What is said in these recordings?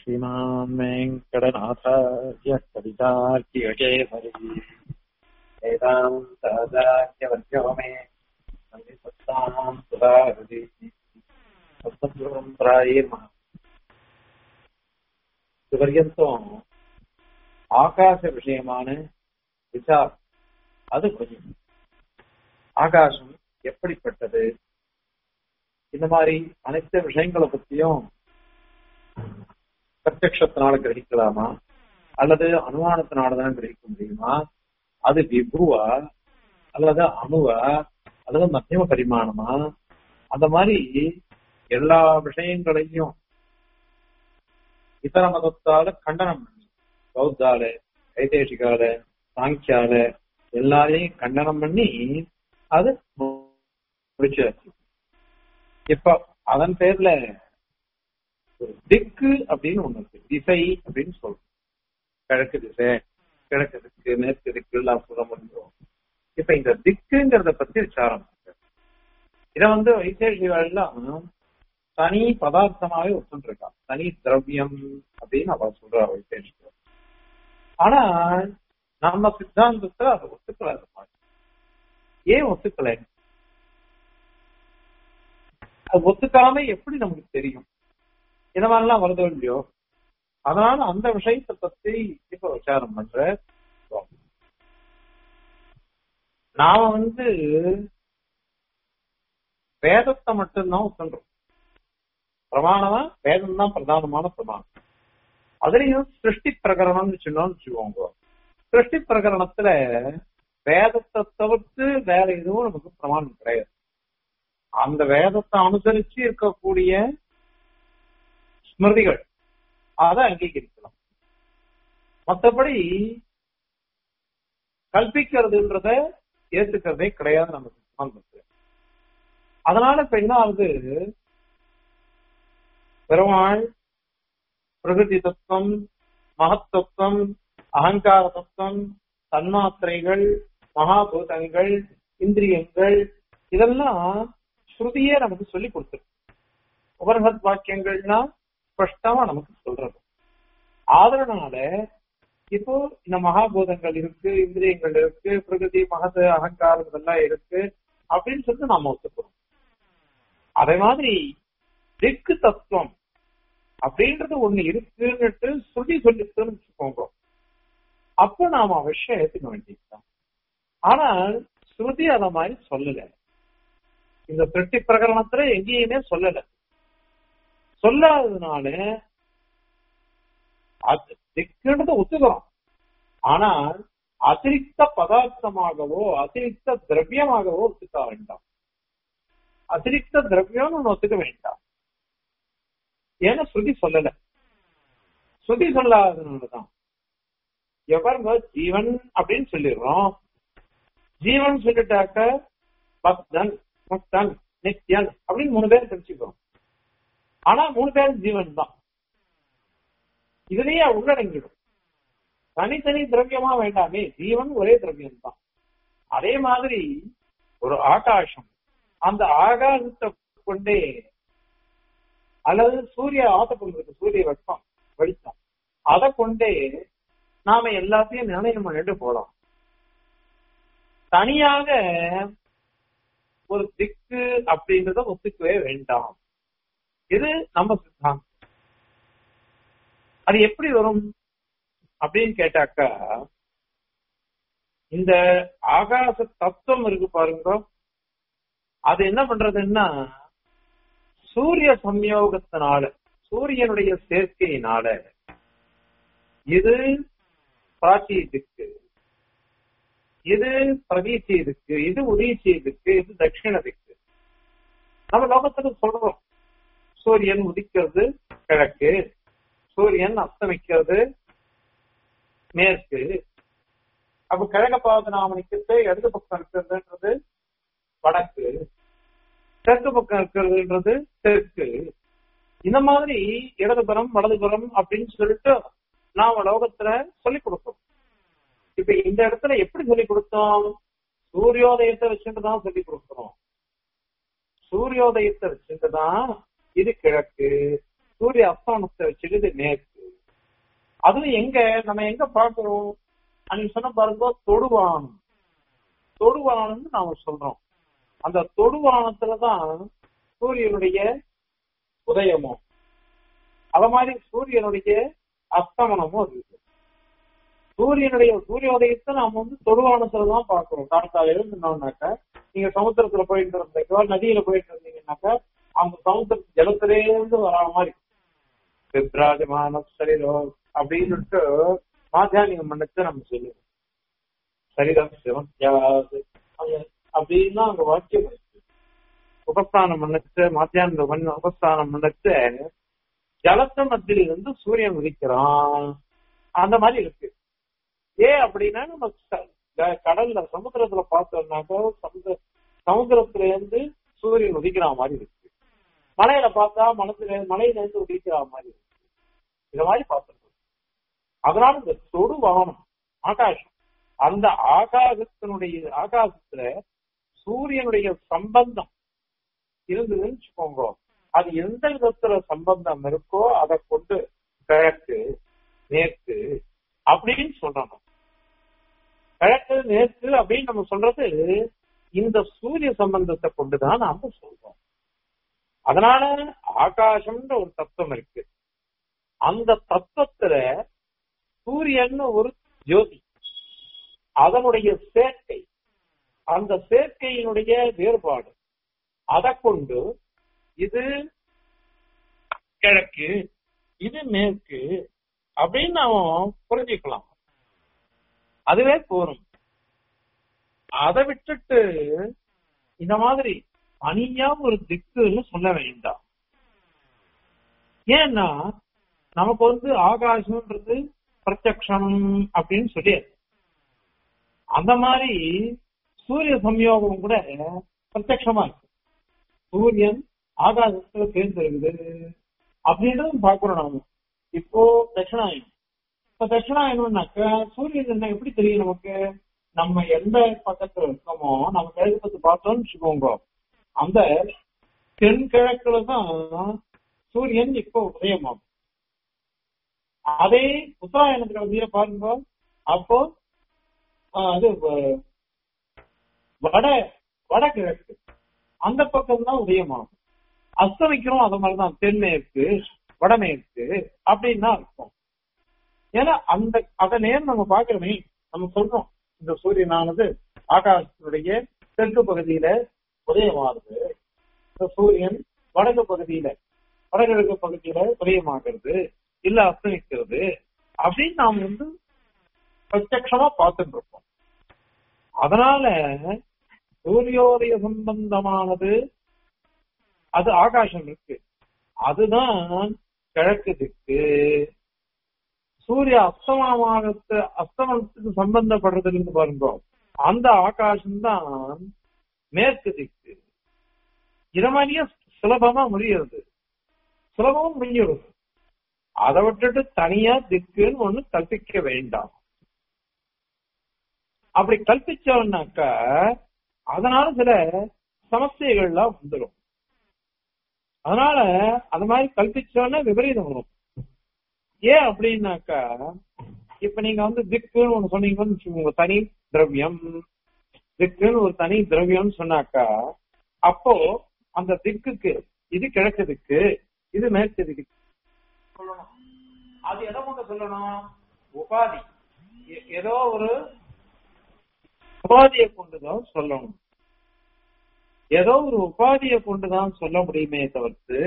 श्रीमान् वेङ्कटनाथार्य कवितार्कियकेसरी वेदान्ताचार्यवर्यो मे सन्निधत्ताम् सुधाहृदि सत्सद्गुरुम् प्रायेमः இதுவரைக்கும் ஆகாச விஷயமான விசார் அது கொஞ்சம் ஆகாசம் எப்படிப்பட்டது இந்த மாதிரி அனைத்து விஷயங்களை பத்தியும் பிரத்யத்தினால கிரகிக்கலாமா அல்லது அனுமானத்தினாலதான் கிரகிக்க முடியுமா அது விபுவா அல்லது அணுவா அல்லது மத்தியம பரிமாணமா அந்த மாதிரி எல்லா விஷயங்களையும் இதர மதத்தால கண்டனம் பண்ணி பௌத்தால வைதேசிகால சாங்கியால எல்லாரையும் கண்டனம் பண்ணி அது முடிச்சாச்சு இப்ப அதன் பேர்ல ஒரு திக்கு அப்படின்னு ஒண்ணு இருக்கு திசை அப்படின்னு சொல்றோம் கிழக்கு திசை கிழக்கு திக்கு மேற்கு திக்கு எல்லாம் சொல்ல முடியும் இப்ப இந்த திக்குங்கிறத பத்தி விசாரம் இத வந்து வைசேஷிகள் எல்லாம் தனி பதார்த்தமாவே ஒத்துருக்கா தனி திரவியம் அப்படின்னு அவ சொல்றா வைசேஷிகள் ஆனா நம்ம சித்தாந்தத்தை அதை ஒத்துக்கல ஏன் ஒத்துக்கல அது ஒத்துக்காம எப்படி நமக்கு தெரியும் இந்த மாதிரிலாம் வருதோ இல்லையோ அதனால அந்த விஷயத்தை பத்தி இப்ப விசாரம் பண்ற நாம வந்து வேதத்தை மட்டும்தான் ஒத்துன்றோம் பிரமாணமா வேதம் தான் பிரதானமான பிரமாணம் அதுலயும் சிருஷ்டி பிரகரணம்னு சொன்னோம்னு வச்சுக்கோங்க சிருஷ்டி பிரகரணத்துல வேதத்தை தவிர்த்து வேற எதுவும் நமக்கு பிரமாணம் கிடையாது அந்த வேதத்தை அனுசரிச்சு இருக்கக்கூடிய ஸ்மிருதிகள் அதை அங்கீகரிக்கலாம் மற்றபடி கல்பிக்கிறதுன்றத ஏத்துக்கிறதே கிடையாது நம்ம சித்தாந்தத்துல அதனால இப்ப என்ன ஆகுது பெருமாள் பிரகிருதி தத்துவம் மகத்தத்துவம் அகங்கார தத்துவம் தன்மாத்திரைகள் மகாபூதங்கள் இந்திரியங்கள் இதெல்லாம் ஸ்ருதியே நமக்கு சொல்லி கொடுத்துருக்கு உபனிஷத் வாக்கியங்கள்னா ஸ்பஷ்டமா நமக்கு சொல்றது ஆதரனால இப்போ இந்த மகாபூதங்கள் இருக்கு இந்திரியங்கள் இருக்கு பிரகிருதி மகத அகங்காரம் இதெல்லாம் இருக்கு அப்படின்னு சொல்லிட்டு நாம ஒத்துக்கிறோம் அதே மாதிரி திக்கு தத்துவம் அப்படின்றது ஒண்ணு இருக்குன்னுட்டு சொல்லி சொல்லிட்டுன்னு வச்சுக்கோங்க அப்ப நாம அவசியம் ஏத்துக்க வேண்டியதுதான் ஆனால் ஸ்ருதி அத மாதிரி சொல்லல இந்த திருட்டி பிரகரணத்துல எங்கேயுமே சொல்லல சொல்லாததுனால அது திக்குன்றத ஒத்துக்கிறோம் ஆனால் அதிரிக்த பதார்த்தமாகவோ அதிரிக்த திரவியமாகவோ ஒத்துக்க வேண்டாம் அதிரிக்த திரவியம் ஒத்துக்க வேண்டாம் ஏன்னா ஸ்ருதி சொல்லல ஸ்ருதி சொல்லாததுனாலதான் எவருங்க ஜீவன் அப்படின்னு சொல்லிடுறோம் ஜீவன் சொல்லிட்டாக்க பக்தன் முக்தன் நித்யன் அப்படின்னு மூணு பேர் தெரிஞ்சுக்கிறோம் ஆனா மூணு பேர் ஜீவன் தான் இதுலயே உள்ளடங்கிடும் தனித்தனி திரவியமா வேண்டாமே ஜீவன் ஒரே திரவியம் தான் அதே மாதிரி ஒரு ஆகாசம் அந்த ஆகாசத்தை கொண்டே அல்லது சூரிய ஆத்தப்பம் இருக்கு சூரிய வெப்பம் வெளிச்சம் அதை கொண்டே நாம எல்லாத்தையும் நிர்ணயம் பண்ணிட்டு போலாம் தனியாக ஒரு திக்கு அப்படின்றத ஒத்துக்கவே வேண்டாம் இது நம்ம சித்தாந்தம் அது எப்படி வரும் அப்படின்னு கேட்டாக்கா இந்த ஆகாச தத்துவம் இருக்கு பாருங்க அது என்ன பண்றதுன்னா சூரிய சம்யோகத்தினால சூரியனுடைய சேர்க்கையினால இது பிராச்சி திக்கு இது பிரதீச்சி திக்கு இது உதீச்சி திக்கு இது தட்சிண திக்கு நம்ம லோகத்துல சொல்றோம் சூரியன் உதிக்கிறது கிழக்கு சூரியன் அஸ்தமிக்கிறது மேற்கு அப்ப கிழக்க பாவத்தை நாம நிக்கிறது இடது பக்கம் இருக்கிறதுன்றது வடக்கு தெற்கு பக்கம் இருக்கிறதுன்றது தெற்கு இந்த மாதிரி இடதுபுறம் வலதுபுறம் அப்படின்னு சொல்லிட்டு நாம லோகத்துல சொல்லி கொடுத்தோம் இப்ப இந்த இடத்துல எப்படி சொல்லி கொடுத்தோம் சூரியோதயத்தை வச்சுட்டு தான் சொல்லி கொடுக்கிறோம் சூரியோதயத்தை வச்சுட்டு தான் இது கிழக்கு சூரிய அஸ்தமனத்தை வச்சுட்டு இது மேற்கு அதுவும் எங்க நம்ம எங்க பாக்குறோம் அன்னைக்கு சொன்ன பாருங்க தொடுவானம் தொடுவானம்னு நாம சொல்றோம் அந்த தொடுவானத்துலதான் சூரியனுடைய உதயமும் அத மாதிரி சூரியனுடைய அஸ்தமனமும் இருக்கு சூரியனுடைய சூரிய உதயத்தை நாம வந்து தொடுவானத்துல தான் பாக்குறோம் காலத்தால இருந்தோம்னாக்கா நீங்க சமுத்திரத்துல போயிட்டு இருந்தீங்க நதியில போயிட்டு இருந்தீங்கன்னாக்கா அந்த சமுத்திர ஜலத்திலே இருந்து வரா மாதிரி விப்ராஜமான சரீரோ அப்படின்னுட்டு மாத்தியானிகம் பண்ணச்சு நம்ம சொல்லுவோம் சரீரம் சிவத்தியாது அப்படின்னா அங்க வாக்கியம் இருக்கு உபஸ்தானம் பண்ணச்சு மாத்தியான பண்ண உபஸ்தானம் பண்ணச்சு ஜலத்த மத்தியில இருந்து சூரியன் உதிக்கிறான் அந்த மாதிரி இருக்கு ஏன் அப்படின்னா நம்ம ச- கடல்ல சமுத்திரத்துல பார்த்தோம்னாக்கா சமுத்திர சமுத்திரத்துல இருந்து சூரியன் உதிக்கிற மாதிரி இருக்கு மலையில பார்த்தா மனசுல மலையில இருந்து உதிக்கிற மாதிரி இருக்கு இந்த மாதிரி பார்த்துருக்கோம் அதனால இந்த தொடு வானம் ஆகாசம் அந்த ஆகாசத்தினுடைய ஆகாசத்துல சூரியனுடைய சம்பந்தம் இருந்ததுன்னு வச்சுக்கோங்க அது எந்த விதத்துல சம்பந்தம் இருக்கோ அதை கொண்டு கிழக்கு மேற்கு அப்படின்னு சொல்றோம் கிழக்கு மேற்கு அப்படின்னு நம்ம சொல்றது இந்த சூரிய சம்பந்தத்தை கொண்டுதான் நாம சொல்றோம் அதனால ஆகாசம்ன்ற ஒரு தத்துவம் இருக்கு அந்த தத்துவத்துல சூரியன் ஒரு ஜோதி அதனுடைய சேர்க்கை அந்த சேர்க்கையினுடைய வேறுபாடு அதை கொண்டு இது கிழக்கு இது மேற்கு அப்படின்னு நாம புரிஞ்சுக்கலாம் அதுவே போரும் அதை விட்டுட்டு இந்த மாதிரி தனியா ஒரு திக்குன்னு சொல்ல வேண்டாம் ஏன்னா நமக்கு வந்து ஆகாசம்ன்றது பிரத்யக்ஷம் அப்படின்னு சொல்லியாச்சு அந்த மாதிரி சூரிய சம்யோகம் கூட பிரத்யக்ஷமா இருக்கு சூரியன் ஆகாசத்துல தேர்ந்தெடுக்குது அப்படின்றது பாக்குறோம் நாம இப்போ தட்சிணாயனம் இப்ப தட்சிணாயனம்னாக்க சூரியன் என்ன எப்படி தெரியும் நமக்கு நம்ம எந்த பக்கத்துல இருக்கோமோ நம்ம கிழக்கு பத்து பார்த்தோம்னு வச்சுக்கோங்க அந்த தென்கிழக்குல தான் சூரியன் இப்போ உதயமாகும் அதே உத்தராயணத்துல வந்து பாருங்க அப்போ ஆஹ், அது வ- வட வடகிழக்கு அந்த பக்கம் தான் உதயமாகும் அஸ்தமிக்கிறோம் அது மாதிரிதான் தென்மேற்கு வடமேற்கு அப்படின்னு தான் இருக்கும் ஏன்னா அந்த அத நேரம் நம்ம பாக்குறோமே நம்ம சொல்றோம் இந்த சூரியனானது ஆகாசத்தினுடைய தெற்கு பகுதியில உதயமாகுது இந்த சூரியன் வடக்கு பகுதியில வடகிழக்கு பகுதியில உதயமாகிறது இல்ல அஸ்தமிக்கிறது அப்படின்னு நாம் வந்து பிரத்யட்சமா பார்த்துட்டு இருக்கோம் அதனால சூரியோதய சம்பந்தமானது அது ஆகாசம் இருக்கு அதுதான் கிழக்கு திக்கு சூரிய அஸ்தமனமாகத்து அஸ்தமனத்துக்கு சம்பந்தப்படுறது இருந்து பாருங்க அந்த ஆகாசம் தான் மேற்கு திக்கு இத மாதிரியே சுலபமா முடியுது சுலபமா முடிஞ்சிடும் அதை விட்டுட்டு தனியா திக்குன்னு ஒண்ணு கற்பிக்க வேண்டாம் அப்படி கற்பிச்சோம்னாக்கா அதனால சில சமஸ்தைகள்லாம் வந்துடும் அதனால அது மாதிரி கல்பிச்சோன்னா விபரீதம் வரும் ஏன் அப்படின்னாக்கா இப்ப நீங்க வந்து திக்குன்னு ஒண்ணு சொன்னீங்கன்னு வச்சுக்கோங்க தனி திரவியம் திக்குன்னு ஒரு தனி திரவியம்னு சொன்னாக்கா அப்போ அந்த திக்குக்கு இது கிழக்கு திக்கு இது மேற்கு திக்கு சொல்லணும் அது எதை கொண்டு சொல்லணும் உபாதி எ- ஏதோ ஒரு உபாதியை கொண்டுதான் சொல்லணும் ஏதோ ஒரு உபாதியை கொண்டுதான் சொல்ல முடியுமே தவிர்த்து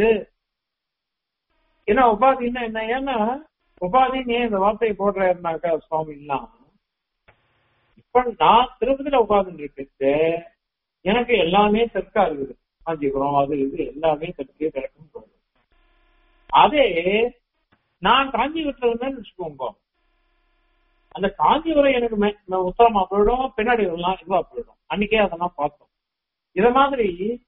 ஏன்னா உபாதின்னா என்ன ஏன்னா உபாதின்னு ஏன் இந்த வார்த்தையை போடுறாருனாக்கா சுவாமிலாம் இப்ப நான் திருப்பதியில உபாதின்னு இருக்கு எனக்கு எல்லாமே தெற்கா இருக்குது காஞ்சிபுரம் அது இது எல்லாமே தெற்கே கிழக்கும் போகுது அதே நான் காஞ்சிபுரத்துல இருந்தேன்னு வச்சுக்கோங்க அந்த காஞ்சிபுரம் எனக்கு மே- மே- உத்தரமா போயிடும் பின்னாடி எல்லாம் இதுவா போயிடும் அன்னைக்கே அதெல்லாம் பார்த்தோம் இத மாதிரி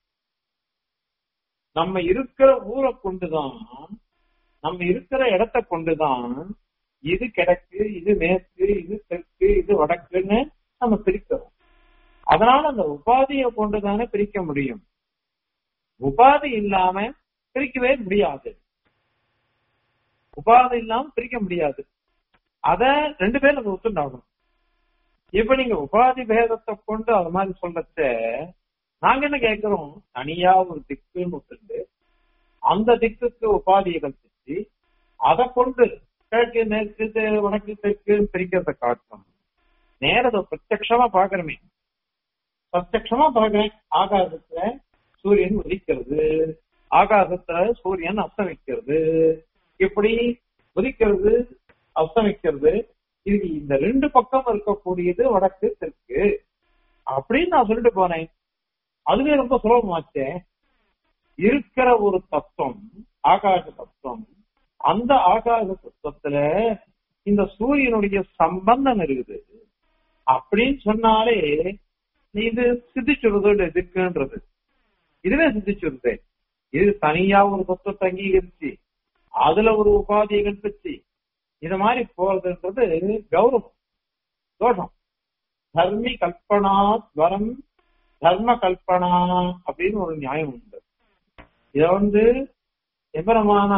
நம்ம இருக்கிற ஊரை கொண்டுதான் நம்ம இருக்கிற இடத்த கொண்டுதான் இது கிழக்கு இது மேற்கு இது தெற்கு இது வடக்குன்னு நம்ம பிரிக்கிறோம் அதனால அந்த உபாதியை கொண்டுதானே பிரிக்க முடியும் உபாதி இல்லாம பிரிக்கவே முடியாது உபாதி இல்லாம பிரிக்க முடியாது அத ரெண்டு பேரும் நம்ம ஒத்துண்டாகணும் இப்ப நீங்க உபாதி பேதத்தை கொண்டு அது மாதிரி சொல்லச்ச நாங்க என்ன கேட்கிறோம் தனியா ஒரு திக்குன்னு ஒத்துண்டு அந்த திக்குக்கு உபாதியை கல்பிச்சு அதை கொண்டு கிழக்கு மேற்கு தெ- வடக்கு தெற்கு பிரிக்கிறத காட்டும் நேரத பிரத்யக்ஷமா பாக்குறமே பிரத்யக்ஷமா பாக்குறேன் ஆகாசத்துல சூரியன் உதிக்கிறது ஆகாசத்துல சூரியன் அஸ்தமிக்கிறது இப்படி உதிக்கிறது அஸ்தமிக்கிறது இது இந்த ரெண்டு பக்கம் இருக்கக்கூடியது வடக்கு தெற்கு அப்படின்னு நான் சொல்லிட்டு போனேன் அதுவே ரொம்ப சுலபமாச்சே இருக்கிற ஒரு தத்துவம் ஆகாச தத்துவம் அந்த ஆகாச தத்துவத்துல இந்த சூரியனுடைய சம்பந்தம் இருக்குது அப்படின்னு சொன்னாலே நீ இது சித்திச்சுடுறது எதுக்குன்றது இதுவே சித்திச்சுடுது இது தனியா ஒரு தத்துவத்தை அங்கீகரிச்சு அதுல ஒரு உபாதியை கற்பிச்சு இது மாதிரி போறதுன்றது கௌரவம் தோஷம் தர்மி கல்பனா ஸ்வரம் தர்ம கல்பனா அப்படின்னு ஒரு நியாயம் உண்டு இத வந்து எபரமான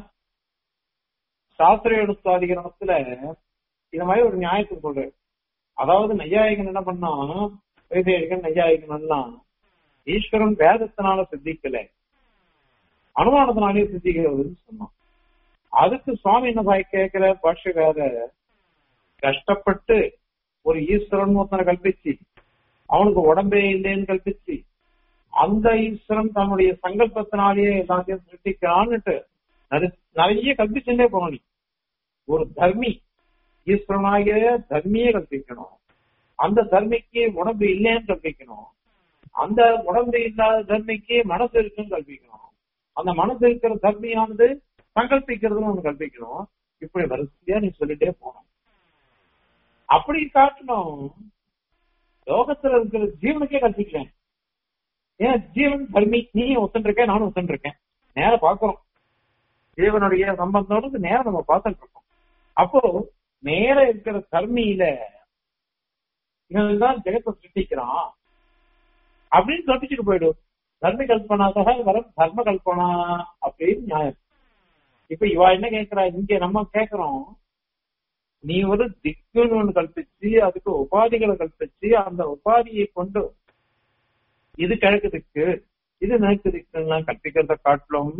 சாஸ்திர எடுத்தாதிகரணத்துல இது மாதிரி ஒரு நியாயத்தை சொல்றாரு அதாவது நையாயிகன் என்ன பண்ணா வைசேகன் நையாயிகன் எல்லாம் ஈஸ்வரன் வேதத்தினால சித்திக்கல அனுமானத்தினாலே சித்திக்கிறதுன்னு சொன்னான் அதுக்கு சுவாமி என்ன பாய் கேட்கிற பாஷ்யக்கார கஷ்டப்பட்டு ஒரு ஈஸ்வரன் ஒருத்தனை கல்பிச்சு அவனுக்கு உடம்பே இல்லைன்னு கல்பிச்சு அந்த ஈஸ்வரன் தன்னுடைய சங்கல்பத்தினாலேயே எல்லாத்தையும் சிருஷ்டிக்கிறான்னுட்டு நிறைய- நிறைய கல்பிச்சுட்டே போகணும் நீ ஒரு தர்மி ஈஸ்வரனாகிய தர்மியே கல்பிக்கணும் அந்த தர்மிக்கு உடம்பு இல்லைன்னு கல்பிக்கணும் அந்த உடம்பு இல்லாத தர்மிக்கு மனசு இருக்குன்னு கல்பிக்கணும் அந்த மனசு இருக்கிற தர்மியானது சங்கல்பிக்கிறதுன்னு ஒண்ணு கல்பிக்கணும் இப்படி வரிசையா நீ சொல்லிட்டே போகணும் அப்படி காட்டணும் லோகத்துல இருக்கிற ஜீவனுக்கே கல்பிக்கிறேன் ஏன் ஜீவன் தர்மி நீ ஒத்துருக்கேன் நானும் ஒத்துருக்கேன் நேர பாக்குறோம் ஜீவனுடைய சம்பந்தோடு நேரம் நம்ம பார்த்துட்டு இருக்கோம் அப்போ நேர இருக்கிற தர்மியில இவன் தான் ஜெகத்தை சிருஷ்டிக்கிறான் அப்படின்னு கற்பிச்சுட்டு போயிடும் தர்ம கல்பனாக வரும் தர்ம கல்பனா அப்படின்னு நியாயம் இப்ப இவா என்ன கேக்குறா இங்க நம்ம கேக்குறோம் நீ ஒரு திக்குன்னு ஒண்ணு கல்பிச்சு அதுக்கு உபாதிகளை கல்பிச்சு அந்த உபாதியை கொண்டு இது கிழக்கு திக்கு இது மேற்கு திக்குலாம் கற்பிக்கிறத காட்டிலும்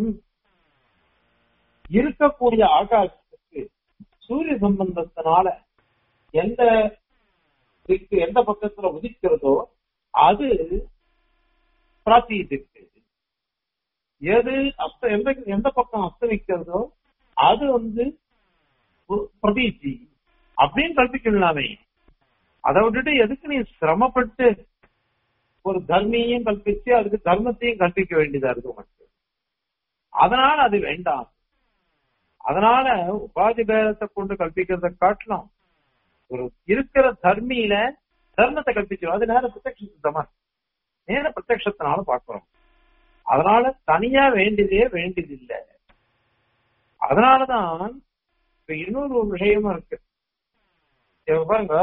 இருக்கக்கூடிய ஆகாசத்துக்கு சூரிய சம்பந்தத்தினால எந்த திக்கு எந்த பக்கத்துல உதிக்கிறதோ அது பிராத்தி திக்கு எது அஸ்த எந்த எந்த பக்கம் அஸ்தமிக்கிறதோ அது வந்து ஒரு பிரதீச்சி அப்படின்னு கல்பிக்கலாமே அதை விட்டுட்டு எதுக்கு நீ சிரமப்பட்டு ஒரு தர்மியையும் கல்பிச்சு அதுக்கு தர்மத்தையும் கற்பிக்க வேண்டியதா இருக்கு உனக்கு அதனால அது வேண்டாம் அதனால உபாதி பேதத்தை கொண்டு கல்பிக்கிறத காட்டலாம் ஒரு இருக்கிற தர்மியில தர்மத்தை கல்பிச்சிடும் அது நேர பிரத்யக்ஷ சித்தமா நேர பிரத்யக்ஷத்தினால பாக்குறோம் அதனால தனியா வேண்டியதே வேண்டியதில்லை அதனாலதான் இப்ப இன்னொரு ஒரு விஷயமும் இருக்கு இப்ப பாருங்க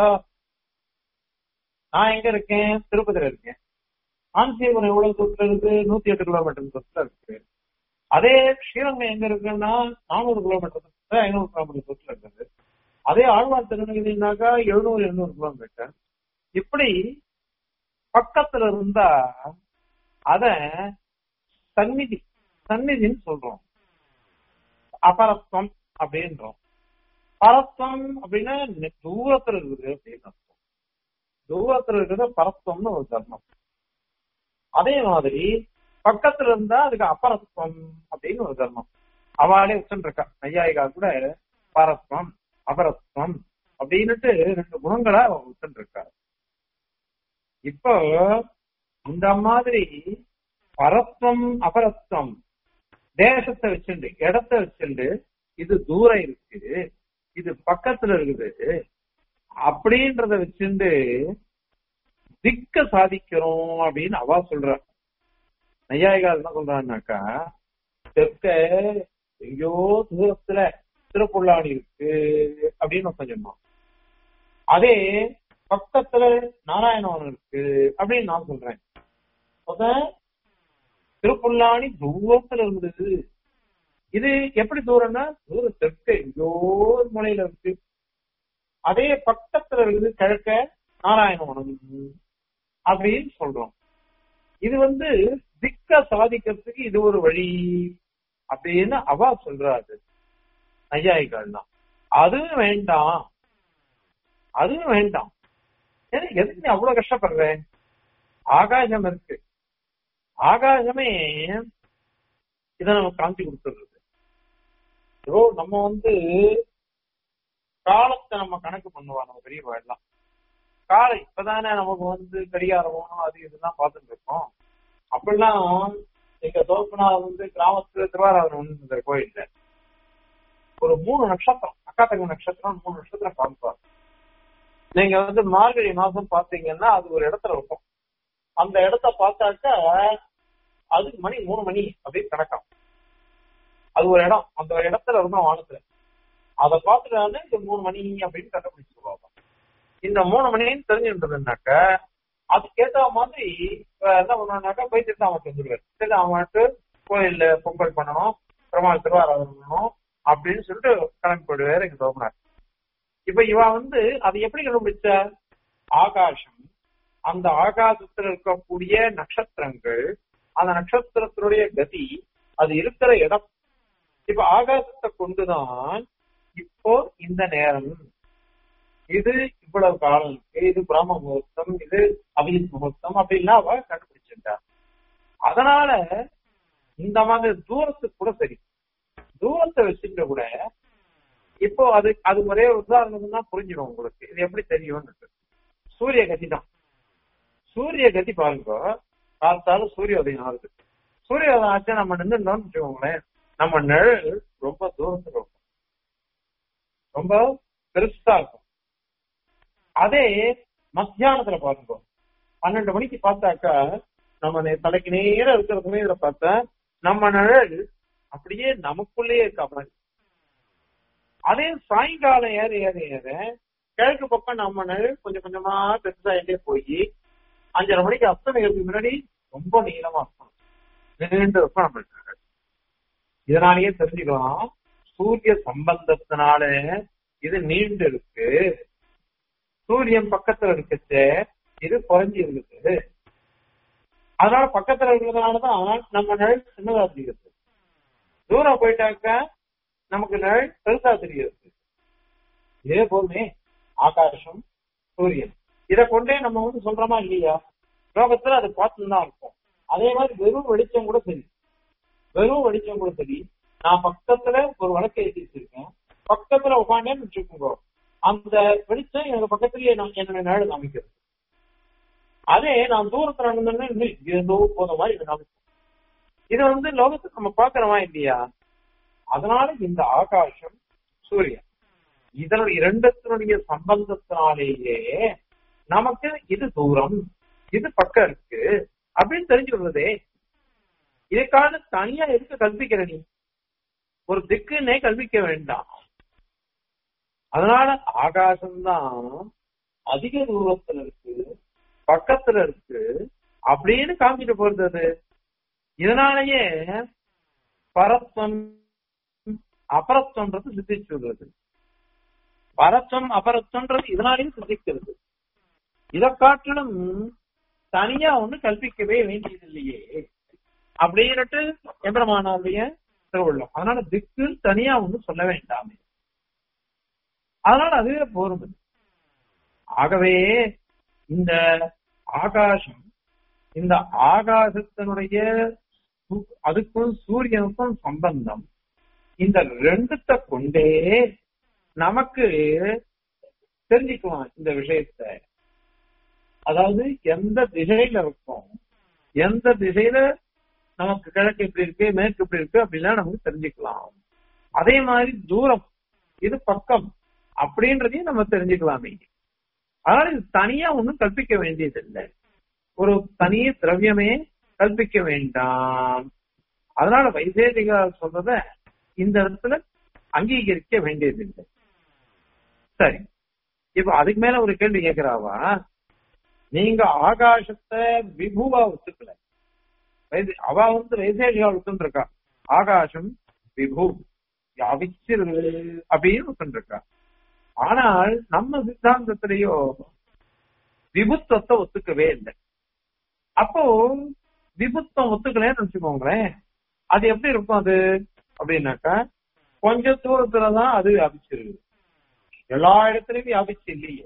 நான் எங்க இருக்கேன் திருப்பதியில இருக்கேன் காஞ்சிபுரம் எவ்வளவு தூரத்துல இருக்கு நூத்தி எட்டு கிலோமீட்டர் தூரத்துல இருக்கு அதே ஸ்ரீரங்கம் எங்க இருக்குன்னா நானூறு கிலோமீட்டர் தூரத்துல ஐநூறு கிலோமீட்டர் தூரத்துல இருக்குது அதே ஆழ்வார் திருநெல்வேலினாக்கா எழுநூறு எண்ணூறு கிலோமீட்டர் இப்படி பக்கத்துல இருந்தா அத சந்நிதி சந்நிதின்னு சொல்றோம் அபரத்வம் அப்படின்றோம் பரத்வம் அப்படின்னா நெ- தூரத்துல இருக்குது அப்படின்னு அர்த்தம் தூரத்துல இருக்கிறது பரத்வம்னு ஒரு தர்மம் அதே மாதிரி பக்கத்துல இருந்தா அதுக்கு அபரத்வம் அப்படின்னு ஒரு தர்மம் அவளே உச்சன்றிருக்கா நையாயிகா கூட பரத்வம் அபரத்வம் அப்படின்னுட்டு ரெண்டு குணங்களா அவ உச்சன்றிருக்கா இப்போ இந்த மாதிரி பரத்வம் அபரத்வம் தேசத்தை வச்சுண்டு இடத்தை வச்சுண்டு இது தூரம் இருக்குது இது பக்கத்துல இருக்குது அப்படின்றத வச்சுண்டு திக்க சாதிக்கிறோம் அப்படின்னு அவ சொல்ற நையாயிகா என்ன சொல்றான்னாக்கா தெற்க எங்கேயோ தூரத்துல திருப்புள்ளாணி இருக்கு அப்படின்னு ஒருத்தன் சொன்னான் அதே பக்கத்துல நாராயணவனம் இருக்கு அப்படின்னு நான் சொல்றேன் அப்ப திருப்புல்லாணி தூரத்துல இருந்தது இது எப்படி தூரம்னா தூர தெற்கு எங்கேயோ ஒரு முனையில இருக்கு அதே பக்கத்துல இருக்குது கிழக்க நாராயணவனம் அப்படின்னு சொல்றோம் இது வந்து திக்க சாதிக்கிறதுக்கு இது ஒரு வழி அப்படின்னு அவா சொல்றாரு ஐயாயிகள் தான் அதுவும் வேண்டாம் அதுவும் வேண்டாம் ஏன்னா எதுக்கு நீ அவ்வளவு கஷ்டப்படுற ஆகாசம் இருக்கு ஆகாசமே இதை நம்ம காமிச்சு கொடுத்துடுறது ஏதோ நம்ம வந்து காலத்தை நம்ம கணக்கு பண்ணுவா நம்ம பெரியவா எல்லாம் காலம் இப்பதானே நமக்கு வந்து கடிகாரம் அது இதெல்லாம் பார்த்துட்டு இருக்கோம் அப்படிலாம் எங்க தோப்பனா வந்து கிராமத்துல திருவாரூர் இந்த கோயில்ல ஒரு மூணு நட்சத்திரம் அக்காத்தங்க நட்சத்திரம் மூணு நட்சத்திரம் காமிப்பாரு நீங்க வந்து மார்கழி மாசம் பாத்தீங்கன்னா அது ஒரு இடத்துல இருக்கும் அந்த இடத்த பார்த்தாக்கா அதுக்கு மணி மூணு மணி அப்படின்னு கணக்கம் அது ஒரு இடம் அந்த ஒரு இடத்துல இருக்கும் வானத்துல அதை பார்த்துட்டாலே இது மூணு மணி அப்படின்னு கண்டுபிடிச்சிருவாங்க இந்த மூணு மணின்னு தெரிஞ்சுன்றதுனாக்க அதுக்கேற்ற மாதிரி என்ன பண்ணுவானாக்கா போய் திருத்தாமட்டு வந்துடுவார் திருத்தாமட்டு கோயில்ல பொங்கல் பண்ணணும் பெருமாள் திருவாரூர் பண்ணணும் அப்படின்னு சொல்லிட்டு கிளம்பி போயிடுவாரு எங்க தோமனார் இப்ப இவ வந்து அதை எப்படி கண்டுபிடிச்ச ஆகாசம் அந்த ஆகாசத்துல இருக்கக்கூடிய நட்சத்திரங்கள் அந்த நட்சத்திரத்தினுடைய கதி அது இருக்கிற இடம் இப்ப ஆகாசத்தை கொண்டுதான் இப்போ இந்த நேரம் இது இவ்வளவு காலம் இது பிராம முகூர்த்தம் இது அபிஜித் முகூர்த்தம் அப்படின்லாம் அவ கண்டுபிடிச்சிருந்தா அதனால இந்த மாதிரி தூரத்துக்கு கூட சரி தூரத்தை வச்சுட்டு கூட இப்போ அது அது ஒரே உதாரணம் தான் புரிஞ்சிடும் உங்களுக்கு இது எப்படி தெரியும்னு சூரிய கதி தான் சூரிய கதி பாருங்க பார்த்தாலும் சூரிய உதயம் ஆகுது சூரிய உதயம் ஆச்சா நம்ம நின்றுட்டோம்னு வச்சுக்கோங்களேன் நம்ம நிழல் ரொம்ப தூரத்துக்கு இருக்கும் ரொம்ப பெருசா இருக்கும் அதே மத்தியானத்துல பாருங்க பன்னெண்டு மணிக்கு பார்த்தாக்கா நம்ம தலைக்கு நேரம் இருக்கிற சமயத்துல பார்த்தா நம்ம நிழல் அப்படியே நமக்குள்ளேயே இருக்க மாதிரி அதே சாயங்காலம் ஏற ஏற ஏற கிழக்கு பக்கம் நம்ம நிழல் கொஞ்சம் கொஞ்சமா பெருசாயிட்டே போய் அஞ்சரை மணிக்கு அஸ்தமிக்கிறதுக்கு முன்னாடி ரொம்ப நீளமா இருக்கும் நீண்டு இருக்கும் நம்ம நிழல் இதனாலேயே தெரிஞ்சுக்கலாம் சூரிய சம்பந்தத்தினால இது நீண்டு இருக்கு சூரியன் பக்கத்துல இருக்குச்சு இது குறைஞ்சி இருக்குது அதனால பக்கத்துல இருக்கிறதுனாலதான் நம்ம நிழல் சின்னதா தெரியுது தூரம் போயிட்டாக்க நமக்கு நிழல் பெருசா தெரியுது இதே போதுமே ஆகாசம் சூரியன் இதை கொண்டே நம்ம வந்து சொல்றோமா இல்லையா லோகத்துல அது பார்த்துன்னு தான் இருக்கும் அதே மாதிரி வெறும் வெளிச்சம் கூட சரி வெறும் வெளிச்சம் கூட சரி நான் பக்கத்துல ஒரு வழக்கை ஏற்றி வச்சிருக்கேன் பக்கத்துல உட்காண்டேன்னு வச்சுக்கோங்க அந்த வெளிச்சம் எனக்கு பக்கத்துலயே நான் என்னோட நிழல் காமிக்கிறது அதே நான் தூரத்துல நடந்தேன்னா ஏதோ போத மாதிரி காமிக்கும் இது வந்து லோகத்துக்கு நம்ம பாக்குறோமா இல்லையா அதனால இந்த ஆகாசம் சூரியன் இதனுடைய இரண்டத்தினுடைய சம்பந்தத்தினாலேயே நமக்கு இது தூரம் இது பக்கம் இருக்கு அப்படின்னு தெரிஞ்சுக்கிறதே இதுக்கான தனியா எதுக்கு கல்பிக்கிற நீ ஒரு திக்குன்னே கல்விக்க வேண்டாம் அதனால ஆகாசம்தான் அதிக தூரத்துல இருக்கு பக்கத்துல இருக்கு அப்படின்னு காமிச்சிட்டு போறது அது இதனாலயே பரத்வம் அபரத்வன்றது சித்திச்சு விடுறது பரத்வம் அபரத்வன்றது இதனாலேயும் சித்திக்கிறது இதை காட்டிலும் தனியா ஒண்ணு கல்பிக்கவே வேண்டியது இல்லையே அப்படின்னுட்டு எம்பெருமானாருடைய திருவள்ளம் அதனால திக்கு தனியா ஒண்ணு சொல்ல வேண்டாமே அதனால அதுவே போரும் ஆகவே இந்த ஆகாசம் இந்த ஆகாசத்தினுடைய அதுக்கும் சூரியனுக்கும் சம்பந்தம் இந்த ரெண்டுத்த கொண்டே நமக்கு தெரிஞ்சுக்கலாம் இந்த விஷயத்த அதாவது எந்த திசையில இருக்கும் எந்த திசையில நமக்கு கிழக்கு எப்படி இருக்கு மேற்கு எப்படி இருக்கு அப்படிலாம் நமக்கு தெரிஞ்சுக்கலாம் அதே மாதிரி தூரம் இது பக்கம் அப்படின்றதையும் நம்ம தெரிஞ்சுக்கலாமே அதனால இது தனியா ஒண்ணும் கற்பிக்க வேண்டியது இல்லை ஒரு தனி திரவியமே கற்பிக்க வேண்டாம் அதனால வைசேதிகா சொல்றத இந்த இடத்துல அங்கீகரிக்க வேண்டியது இல்லை சரி இப்ப அதுக்கு மேல ஒரு கேள்வி கேட்கிறாவா நீங்க ஆகாசத்தை விபுவா ஒத்துக்கல அவ வந்து வைசேஷிகா ஒத்துருக்கா ஆகாசம் விபு அவிச்சிரு அப்படின்னு ஒத்துருக்கா ஆனால் நம்ம சித்தாந்தத்திலேயோ விபுத்தத்தை ஒத்துக்கவே இல்லை அப்போ விபுத்தம் ஒத்துக்கலன்னு வச்சுக்கோங்களேன் அது எப்படி இருக்கும் அது அப்படின்னாக்கா கொஞ்ச தூரத்துலதான் அது வியாபிச்சிருக்கு எல்லா இடத்துலயும் வியாபிச்சு இல்லையே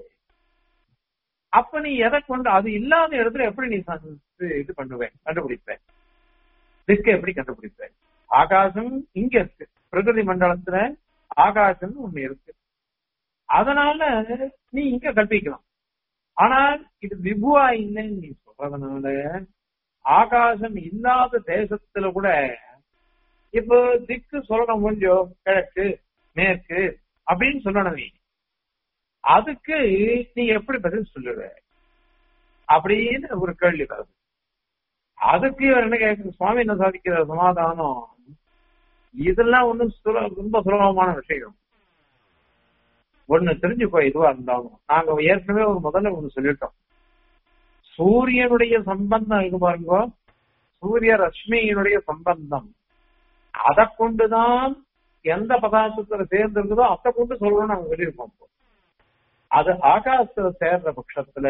அப்ப நீ எதை கொண்டு அது இல்லாத இடத்துல எப்படி நீ ச- இது பண்ணுவேன் கண்டுபிடிப்பேன் திக்க எப்படி கண்டுபிடிப்பேன் ஆகாசம் இங்க இருக்கு பிரகிருதி மண்டலத்துல ஆகாசம் ஒண்ணு இருக்கு அதனால நீ இங்க கற்பிக்கலாம் ஆனால் இது விபுவா இல்லைன்னு நீ சொல்றதுனால ஆகாசம் இல்லாத தேசத்துல கூட இப்போ திக்கு சொல்லணும் கொஞ்சம் கிழக்கு மேற்கு அப்படின்னு சொல்லணும் நீ அதுக்கு நீ எப்படி பதில் சொல்லுவ அப்படின்னு ஒரு கேள்வி வருது அதுக்கு இவர் என்ன கேட்குற சுவாமி என்ன சாதிக்கிற சமாதானம் இதெல்லாம் ஒண்ணும் சுல ரொம்ப சுலபமான விஷயம் ஒண்ணு தெரிஞ்சுக்கோ இதுவா இருந்தாலும் நாங்க ஏற்கனவே ஒரு முதல்ல ஒண்ணு சொல்லிட்டோம் சூரியனுடைய சம்பந்தம் இருக்கு பாருங்க சூரிய ரஷ்மியினுடைய சம்பந்தம் அதை கொண்டுதான் எந்த பதார்த்தத்துல சேர்ந்து இருக்குதோ அதை கொண்டு சொல்லணும்னு நாங்க சொல்லியிருக்கோம் இப்போ. அது ஆகாசத்துல சேர்ற பட்சத்துல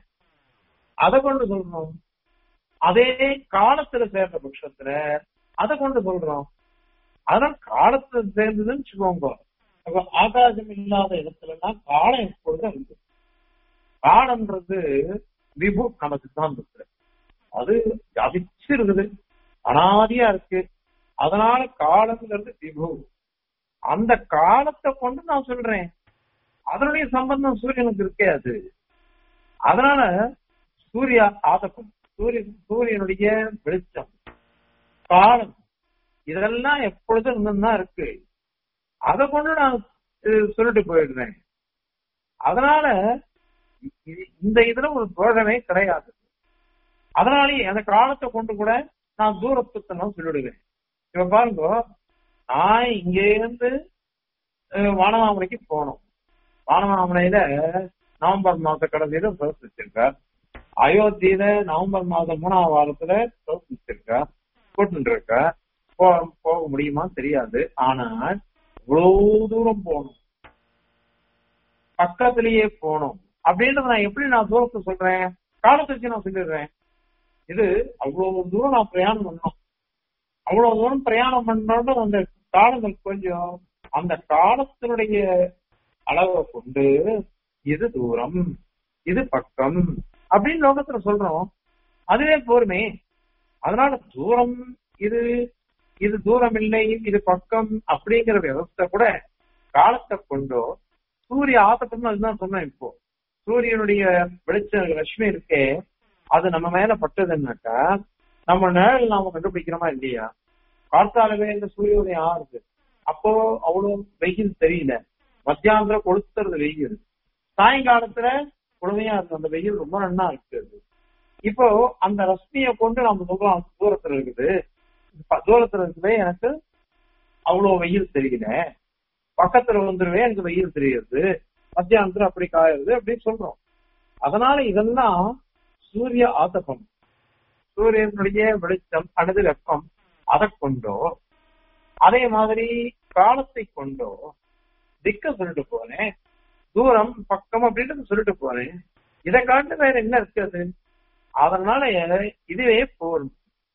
அதை கொண்டு சொல்லணும் அதே காலத்துல சேர்ற பட்சத்துல அதை கொண்டு சொல்றோம் அதனால காலத்துல சேர்ந்ததுன்னு வச்சுக்கோங்க அப்ப ஆகாசம் இல்லாத இடத்துலன்னா காலம் எப்பொழுதும் இருக்கு காலம்ன்றது விபு நம்ம சித்தாந்தத்துல அது வியாபிச்சு இருக்குது அனாதியா இருக்கு அதனால காலம்ங்கிறது விபு அந்த காலத்தை கொண்டு நான் சொல்றேன் அதனுடைய சம்பந்தம் சூரியனுக்கு இருக்கே அது அதனால சூரிய ஆதக்கம் சூரிய சூரியனுடைய வெளிச்சம் காலம் இதெல்லாம் எப்பொழுதும் இருந்துதான் இருக்கு அதை கொண்டு நான் அஹ், சொல்லிட்டு போயிடுறேன் அதனால இ- இந்த இதுல ஒரு தோஷமே கிடையாது அதனாலேயே அந்த காலத்தை கொண்டு கூட நான் தூரத்துக்கு நான் சொல்லிடுவேன் இப்ப பாருங்க நான் இங்க இருந்து அஹ், வானமாமலைக்கு போனோம் வானமாமலையில நவம்பர் மாச கடைசியில சோர்ஸ் வச்சிருக்கார் அயோத்தியில நவம்பர் மாதம் மூணாவது வாரத்துல சோர்ஸ் வச்சிருக்கார் கூட்டு இருக்கா போக முடியுமா தெரியாது ஆனால் இவ்வளவு தூரம் போகணும் பக்கத்திலேயே போகணும் அப்படின்றத நான் எப்படி நான் தூரத்தை சொல்றேன் காலத்தை வச்சு நான் சொல்லிடுறேன் இது அவ்வளவு தூரம் நான் பிரயாணம் பண்ணணும் அவ்வளவு தூரம் பிரயாணம் பண்ணோட அந்த காலங்கள் கொஞ்சம் அந்த காலத்தினுடைய அளவை கொண்டு இது தூரம் இது பக்கம் அப்படின்னு லோகத்துல சொல்றோம் அதுவே போருமே அதனால தூரம் இது இது தூரம் இல்லை இது பக்கம் அப்படிங்கிற விவஸ்தை கூட காலத்தை கொண்டோ சூரிய ஆத்தப்பம் அதுதான் சொன்னேன் இப்போ சூரியனுடைய வெளிச்ச ரஷ்மி இருக்கே அது நம்ம மேல பட்டதுன்னாக்கா நம்ம நிழல் நாம கண்டுபிடிக்கிறோமா இல்லையா கார்த்தாலவே இந்த சூரிய உதயம் ஆறுது அப்போ அவ்வளவு வெயில் தெரியல மத்தியானத்துல கொளுத்துறது வெயில் சாயங்காலத்துல குழுமையா இருக்கு அந்த வெயில் ரொம்ப நன்னா இருக்குது இப்போ அந்த ரஷ்மியை கொண்டு நம்ம சொல்றோம் தூரத்துல இருக்குது ப- தூரத்துல இருக்குதே எனக்கு அவ்வளவு வெயில் தெரியல பக்கத்துல வந்துருவே எனக்கு வெயில் தெரியுது மத்தியானத்துல அப்படி காயுது அப்படின்னு சொல்றோம் அதனால இதெல்லாம் சூரிய ஆதபம் சூரியனுடைய வெளிச்சம் அல்லது வெப்பம் அதை கொண்டோ அதே மாதிரி காலத்தை கொண்டோ திக்க சொல்லிட்டு போனேன் தூரம் பக்கம் அப்படின்றது சொல்லிட்டு போனேன் இதை காட்டு வேற என்ன இருக்குது அதனால இதுவே போரும்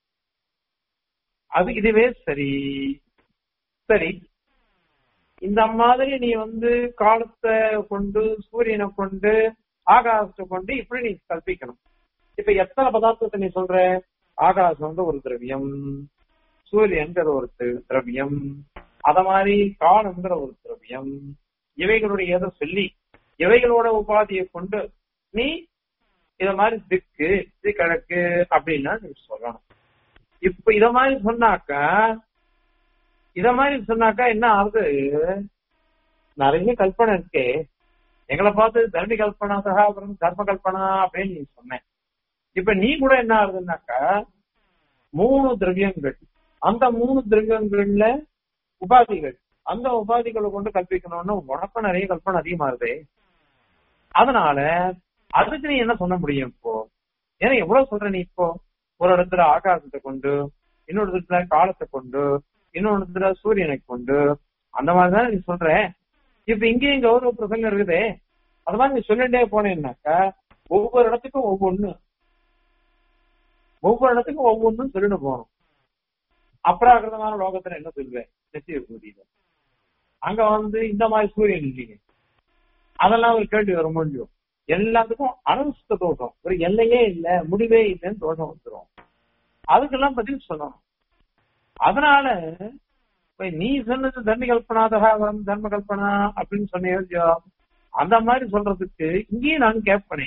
அது இதுவே சரி சரி இந்த மாதிரி நீ வந்து காலத்தை கொண்டு சூரியனை கொண்டு ஆகாசத்தை கொண்டு இப்படி நீ கல்பிக்கணும் இப்ப எத்தனை பதார்த்தத்தை நீ சொல்ற ஆகாசம் வந்து ஒரு திரவியம் சூரியன்கிற ஒரு தி- திரவியம் அத மாதிரி காலம்ங்கிற ஒரு திரவியம் இவைகளுடைய எதை சொல்லி இவைகளோட உபாதியை கொண்டு நீ இத மாதிரி திக்கு இது கிழக்கு அப்படின்னா நீ சொல்லணும் இப்ப இத மாதிரி சொன்னாக்கா இத மாதிரி சொன்னாக்கா என்ன ஆகுது நிறைய கல்பனை இருக்கே எங்களை பார்த்து தர்மி கல்பனா சகாபுரம் தர்ம கல்பனா அப்படின்னு நீ சொன்னேன் இப்ப நீ கூட என்ன ஆகுதுன்னாக்கா மூணு திரவியங்கள் அந்த மூணு திரவியங்கள்ல உபாதிகள் அந்த உபாதிகளை கொண்டு கற்பிக்கணும்னு உனக்கும் நிறைய கல்பனை அதிகமாகுது அதனால அதுக்கு நீ என்ன சொல்ல முடியும் இப்போ ஏன்னா எவ்வளவு சொல்ற நீ இப்போ ஒரு இடத்துல ஆகாசத்தை கொண்டு இன்னொரு இடத்துல காலத்தை கொண்டு இன்னொரு இடத்துல சூரியனை கொண்டு அந்த மாதிரிதான் நீ சொல்ற இப்ப இங்கேயும் கௌரவ பிரசங்கம் இருக்குதே அது மாதிரி நீ சொல்லிட்டே போனேன்னாக்கா ஒவ்வொரு இடத்துக்கும் ஒவ்வொன்னு ஒவ்வொரு இடத்துக்கும் ஒவ்வொன்றும் சொல்லிட்டு போகணும் அப்ராகிருதமான லோகத்துல என்ன சொல்லுவேன் நிச்சய பூதியில அங்க வந்து இந்த மாதிரி சூரியன் இல்லைங்க அதெல்லாம் ஒரு கேள்வி வர முடியும் எல்லாத்துக்கும் அனுஷ்ட தோஷம் ஒரு எல்லையே இல்ல முடிவே இல்லைன்னு தோஷம் வந்துடும் அதுக்கெல்லாம் பதில் சொல்லணும் அதனால இப்ப நீ சொன்னது தர்ம கல்பனாதகா வரம் தர்ம கல்பனா அப்படின்னு சொன்னியோ அந்த மாதிரி சொல்றதுக்கு இங்கேயும் நான் கேட்பனே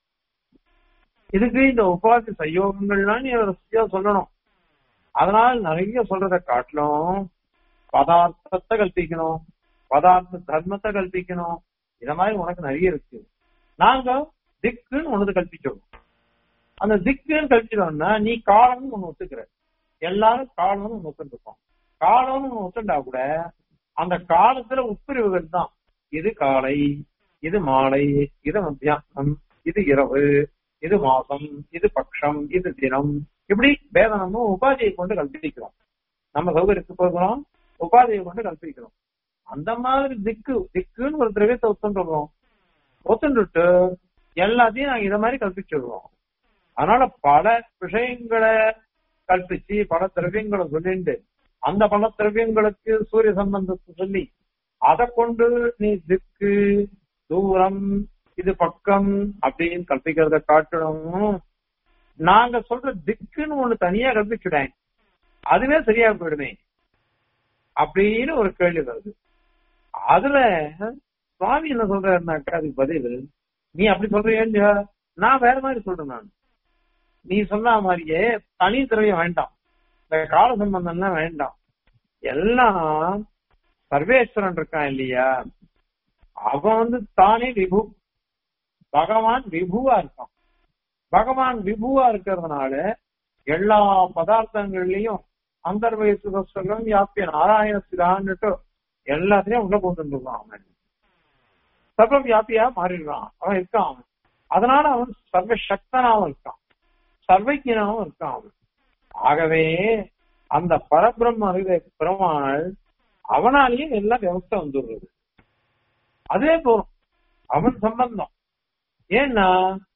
இதுக்கு இந்த உபாசி சயோகங்கள்லாம் நீ ரசியா சொல்லணும் அதனால நிறைய சொல்றத காட்டிலும் பதார்த்தத்தை கல்பிக்கணும் பதார்த்த தர்மத்தை கல்பிக்கணும் இத மாதிரி உனக்கு நிறைய இருக்கு நாங்க திக்குன்னு ஒண்ணு கல்பிச்சோம் அந்த திக்குன்னு கல்பிச்சோம்னா நீ காலம்னு ஒண்ணு ஒத்துக்கிற எல்லாரும் காலம்னு ஒண்ணு ஒத்துருக்கோம் காலம்னு ஒண்ணு ஒத்துண்டா கூட அந்த காலத்துல உட்பிரிவுகள் தான் இது காலை இது மாலை இது மத்தியானம் இது இரவு இது மாசம் இது பட்சம் இது தினம் இப்படி வேதனமும் உபாதியை கொண்டு கல்பிக்கிறோம் நம்ம சௌகரியத்துக்கு போகிறோம் உபாதியை கொண்டு கல்பிக்கிறோம் அந்த மாதிரி திக்கு திக்குன்னு ஒரு திரவியத்தை ஒத்துன்றோம் ஒத்துண்டுட்டு எல்லாத்தையும் நாங்க இத மாதிரி கல்பிச்சிடுறோம் அதனால பல விஷயங்களை கல்பிச்சு பல திரவியங்களை சொல்லிண்டு அந்த பல திரவியங்களுக்கு சூரிய சம்பந்தத்தை சொல்லி அதை கொண்டு நீ திக்கு தூரம் இது பக்கம் அப்படின்னு கற்பிக்கிறத காட்டணும் நாங்க சொல்ற திக்குன்னு ஒண்ணு தனியா கற்பிச்சுடேன் அதுவே சரியா போயிடுமே அப்படின்னு ஒரு கேள்வி வருது அதுல சுவாமி என்ன சொல்றாருனாக்கா அதுக்கு பதில் நீ அப்படி சொல்றியா நான் வேற மாதிரி சொல்றேன் நான் நீ சொன்ன மாதிரியே தனி திரவியம் வேண்டாம் இந்த கால சம்பந்தம்லாம் வேண்டாம் எல்லாம் சர்வேஸ்வரன் இருக்கான் இல்லையா அவன் வந்து தானே விபு பகவான் விபுவா இருக்கான் பகவான் விபுவா இருக்கிறதுனால எல்லா பதார்த்தங்கள்லயும் அந்தர்வய சுதஸ்வரம் யாப்பிய நாராயண சிதான்னுட்டு எல்லாத்தையும் உள்ள கொண்டு வந்துருக்கான் அவன் சர்வ வியாபியா மாறிடுறான் அவன் இருக்கான் அவன் அதனால அவன் சர்வ சக்தனாவும் இருக்கான் சர்வஜனாவும் இருக்கான் அவன் ஆகவே அந்த பரபிரம்ம அறிவை பெருமாள் அவனாலேயே எல்லாம் வியவஸ்தை வந்துடுறது அதே போதும் அவன் சம்பந்தம் ஏன்னா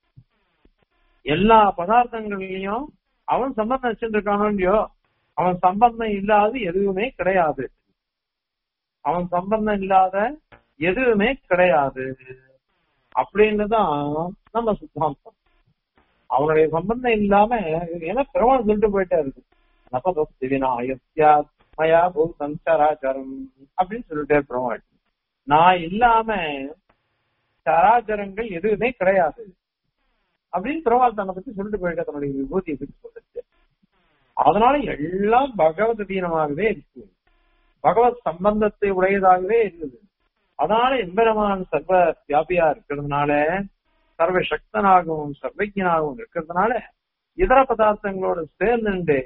எல்லா பதார்த்தங்களையும் அவன் சம்பந்தம் வச்சுருக்கானோ இல்லையோ அவன் சம்பந்தம் இல்லாத எதுவுமே கிடையாது அவன் சம்பந்தம் இல்லாத எதுவுமே கிடையாது அப்படின்னு தான் நம்ம சித்தாந்தம் அவனுடைய சம்பந்தம் இல்லாம ஏன்னா பெருமாள் சொல்லிட்டு போயிட்டே இருக்கு நபதஸ்திவினாயத்யாத் மயா பூதம் சராச்சரம் அப்படின்னு சொல்லிட்டே பெருமாள் நான் இல்லாம சராச்சரங்கள் எதுவுமே கிடையாது அப்படின்னு பெருமாள் தன்னை பத்தி சொல்லிட்டு போயிட்ட தன்னுடைய விபூதியை பத்தி சொல்லிட்டு அதனால எல்லாம் பகவத் அதீனமாகவே இருக்கு பகவத் சம்பந்தத்தை உடையதாகவே இருக்குது அதனால எம்பெருமான் சர்வ வியாபியா இருக்கிறதுனால சர்வ சக்தனாகவும் சர்வஜனாகவும் இருக்கிறதுனால இதர பதார்த்தங்களோட சேர்ந்துட்டு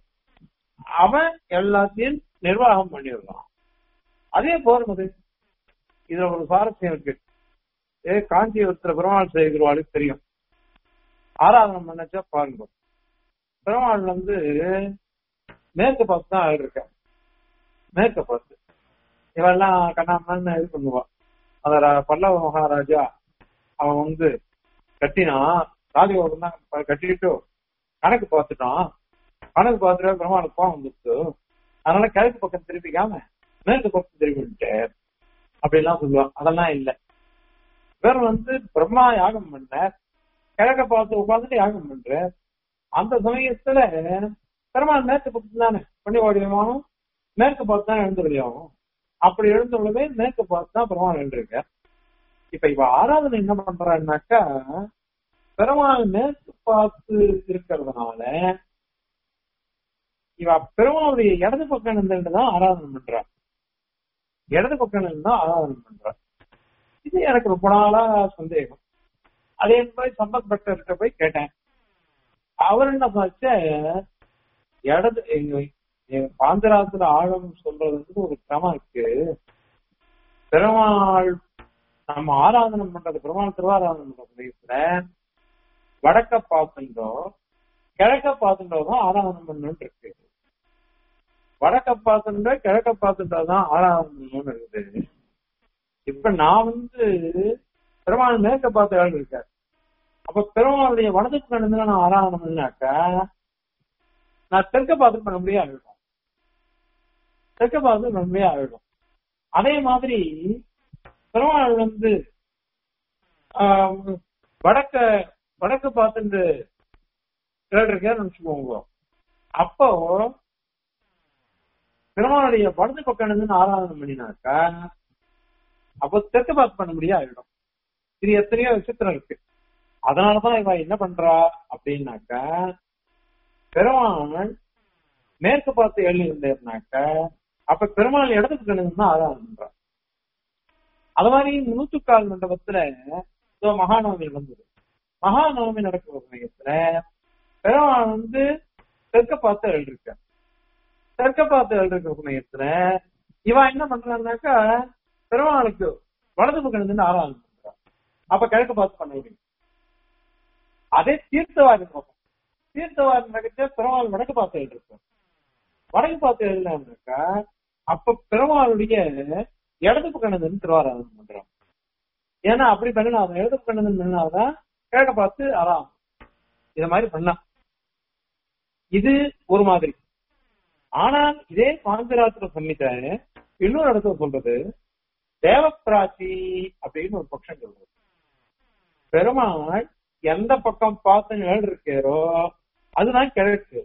அவன் எல்லாத்தையும் நிர்வாகம் பண்ணிடுறான் அதே போறது இதுல ஒரு சுவாரஸ்யம் இருக்கு ஏ காஞ்சிபுரத்துல பெருமாள் செய்கிறவாளுக்கு தெரியும் ஆராதனை பண்ணச்சா பாருங்க பெருமாள் வந்து மேற்கு பார்த்து தான் ஆயிட்டு மேற்கு பார்த்து இவெல்லாம் கண்ணாமன்னு இது பண்ணுவான் அத பல்லவ மகாராஜா அவன் வந்து கட்டினான் ராஜகோபுரம் தான் கட்டிட்டு கணக்கு பார்த்துட்டான் கணக்கு பார்த்துட்டு பெருமாள் கோவம் வந்துச்சு அதனால கிழக்கு பக்கம் திருப்பிக்காம மேற்கு பக்கம் திருப்பிட்டு அப்படிலாம் சொல்லுவான் அதெல்லாம் இல்ல வேற வந்து பிரம்மா யாகம் பண்ண கிழக்க பார்த்து உட்காந்துட்டு யாகம் பண்ற அந்த சமயத்துல பெருமாள் மேற்கு பக்கத்து தானே பண்ணி ஓடியமானும் மேற்கு பார்த்து தான் எழுந்து வெளியாகும் அப்படி எழுந்த உடனே மேற்கு பார்த்து தான் பெருமாள் எழுந்திருக்க இப்ப இவ ஆராதனை என்ன பண்றான்னாக்கா பெருமாள் மேற்கு பார்த்து இருக்கிறதுனால இவ பெருமாளுடைய இடது பக்கம் இருந்துட்டு தான் ஆராதனை பண்றா இடது பக்கம் இருந்து தான் ஆராதனை பண்றா இது எனக்கு ரொம்ப நாளா சந்தேகம் அதே மாதிரி சம்பந்தப்பட்ட போய் கேட்டேன் அவர் என்ன பார்த்த இடது எங்க பாந்தராத்துல ஆழம் சொல்றதுக்கு ஒரு கிரமம் இருக்கு பெருமாள் நம்ம ஆராதனை பண்றது பெருமாள் திருவாராதனை பண்ற சமயத்துல வடக்க பார்த்துட்டோ கிழக்க பார்த்துட்டோ தான் ஆராதனை பண்ணணும்னு இருக்கு வடக்க பார்த்துட்டோ கிழக்க பார்த்துட்டோ தான் ஆராதனை பண்ணணும்னு இருக்குது இப்ப நான் வந்து பெருமாள் மேற்க பார்த்த ஆள் இருக்கார் அப்ப பெருமாளுடைய வலதுக்கு கண்ணு நான் ஆராதனை பண்ணாக்கா நான் தெற்க பார்த்து பண்ண முடியாது ஆகிடும் தெற்க பார்த்து பண்ண முடியாது ஆகிடும் அதே மாதிரி பெருமாள் வந்து ஆஹ், வடக்க வடக்கு பார்த்துட்டு கேட்டிருக்கேன்னு வச்சுக்கோங்க அப்போ பெருமாளுடைய வலது பக்கம் இருந்து ஆராதனை பண்ணினாக்கா அப்போ தெற்கு பார்த்து பண்ண முடியாது ஆகிடும் இது எத்தனையோ விசித்திரம் இருக்கு அதனாலதான் இவ என்ன பண்றா அப்படின்னாக்கா பெருமாள் மேற்கு பார்த்து எழுதி இருந்தாருனாக்கா அப்ப பெருமாள் இடத்துக்கு கணக்கு தான் ஆராதனை பண்றா அது மாதிரி நூற்றுக்கால் மண்டபத்துல இதோ மகாநவமி நடந்தது மகாநவமி நடக்கிற சமயத்துல பெருமாள் வந்து தெற்க பார்த்து எழுதிருக்க தெற்க பார்த்து எழுதிருக்கிற சமயத்துல இவன் என்ன பண்றான்னாக்கா பெருமாளுக்கு வலது பக்கம் இருந்து ஆராதனை பண்றா அப்ப கிழக்கு பார்த்து பண்ண முடியும் அதே தீர்த்தவாரி பக்கம் தீர்த்தவாரி நடக்க பெருமாள் வடக்கு பார்த்து எழுதிருக்கோம் வடக்கு பார்த்து எழுதினாக்கா அப்ப பெருமாளுடைய இடது பக்கம் இருந்து திருவாராதனை பண்றான் ஏன்னா அப்படி பண்ணினா அவன் இடது பக்கம் இருந்து நின்னாதான் கிழக்க பார்த்து ஆறாம் இத மாதிரி பண்ணலாம் இது ஒரு மாதிரி ஆனால் இதே பாஞ்சராத்திர சம்மித இன்னொரு இடத்துல சொல்றது தேவப்பிராச்சி அப்படின்னு ஒரு பட்சம் சொல்றது பெருமாள் எந்த பக்கம் பார்த்து நிழல் இருக்காரோ அதுதான் கிழக்கு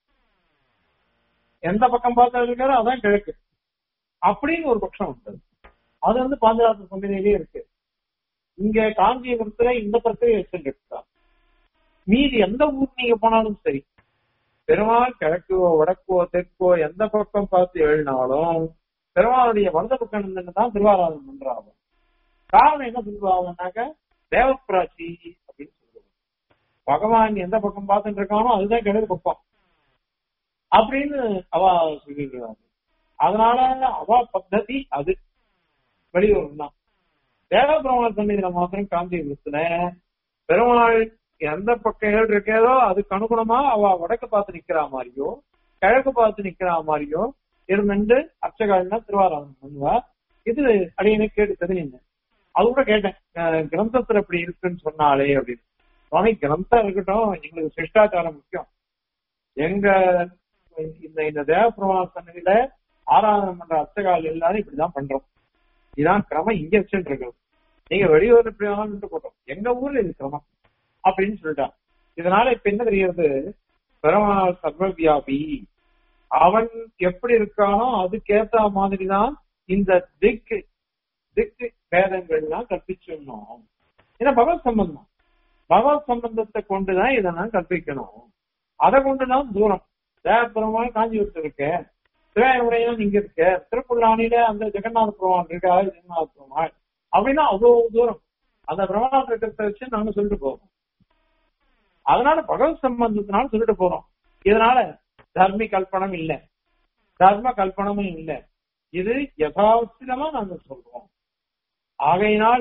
எந்த பக்கம் பார்த்து இருக்காரோ அதான் கிழக்கு அப்படின்னு ஒரு பட்சம் உண்டு அது வந்து பாஞ்சராத்திர சம்மிதியிலேயே இருக்கு இங்க காஞ்சிபுரத்துல இந்த பிரச்சனையை வச்சுருக்கா மீதி எந்த ஊர் நீங்க போனாலும் சரி பெருமாள் கிழக்கோ வடக்கோ தெற்கோ எந்த பக்கம் பார்த்து எழுதினாலும் பெருமாளுடைய வலது பக்கம் தான் திருவாராதனம் பண்றாங்க காரணம் என்ன சொல்லுவாங்கன்னாக்க தேவப்பிராட்சி அப்படின்னு சொல்லுவாங்க பகவான் எந்த பக்கம் பார்த்துட்டு இருக்கானோ அதுதான் கிழக்கு பக்கம் அப்படின்னு அவ சொல்லிடுறாங்க அதனால அவ பத்ததி அது வெளியூர் தான் தேவபெருமாள் சன்னிதியில மாத்திரம் காஞ்சிபுரத்துல பெருமாள் எந்த பக்கம் இருக்கேதோ அதுக்கு அனுகுணமா அவ வடக்கு பார்த்து நிக்கிற மாதிரியோ கிழக்கு பார்த்து நிக்கிற மாதிரியோ இருந்துட்டு அர்ச்சகால்னா திருவாராதனம் பண்ணுவா இது அடியனை கேட்டு தெரியுங்க அது கூட கேட்டேன் அஹ் கிரந்தத்துல இப்படி இருக்குன்னு சொன்னாலே அப்படின்னு சுவாமி கிரந்தம் இருக்கட்டும் எங்களுக்கு சிஷ்டாச்சாரம் முக்கியம் எங்க இந்த இந்த தேவபிரமாண சன்னதியில ஆராதனை பண்ற அர்ச்சகால் எல்லாரும் இப்படிதான் பண்றோம் இதான் கிரமம் இங்க வச்சுட்டு இருக்கிறது நீங்க வெளியூர்ல இப்படி வேணாலும் போட்டோம் எங்க ஊர்ல இது கிரமம் அப்படின்னு சொல்லிட்டான் இதனால இப்ப என்ன தெரிகிறது பெருமாள் சர்வவியாபி அவன் எப்படி இருக்கானோ அதுக்கேத்த மாதிரிதான் இந்த திக்கு திக்கு பேதங்கள்லாம் கற்பிச்சிடணும் ஏன்னா பகவத் சம்பந்தம் பகவத் சம்பந்தத்தை கொண்டுதான் இதை நான் கற்பிக்கணும் அதை கொண்டுதான் தூரம் தேவபெருமாள் காஞ்சிபுரத்து இருக்கு திருவாயுடையும் இங்க இருக்கு திருப்புல்லானில அந்த ஜெகநாத பெருமாள் இருக்கா ஜெகநாத பெருமாள் அப்படின்னா அவ்வளவு தூரம் அந்த பிரம்மநாத இருக்கிறத வச்சு நாங்க சொல்லிட்டு போறோம் அதனால பகவத் சம்பந்தத்தினால சொல்லிட்டு போறோம் இதனால தர்மி கல்பனம் இல்ல தர்ம கல்பனமும் இல்ல இது யதாவசியமா நாங்க சொல்றோம் ஆகையினால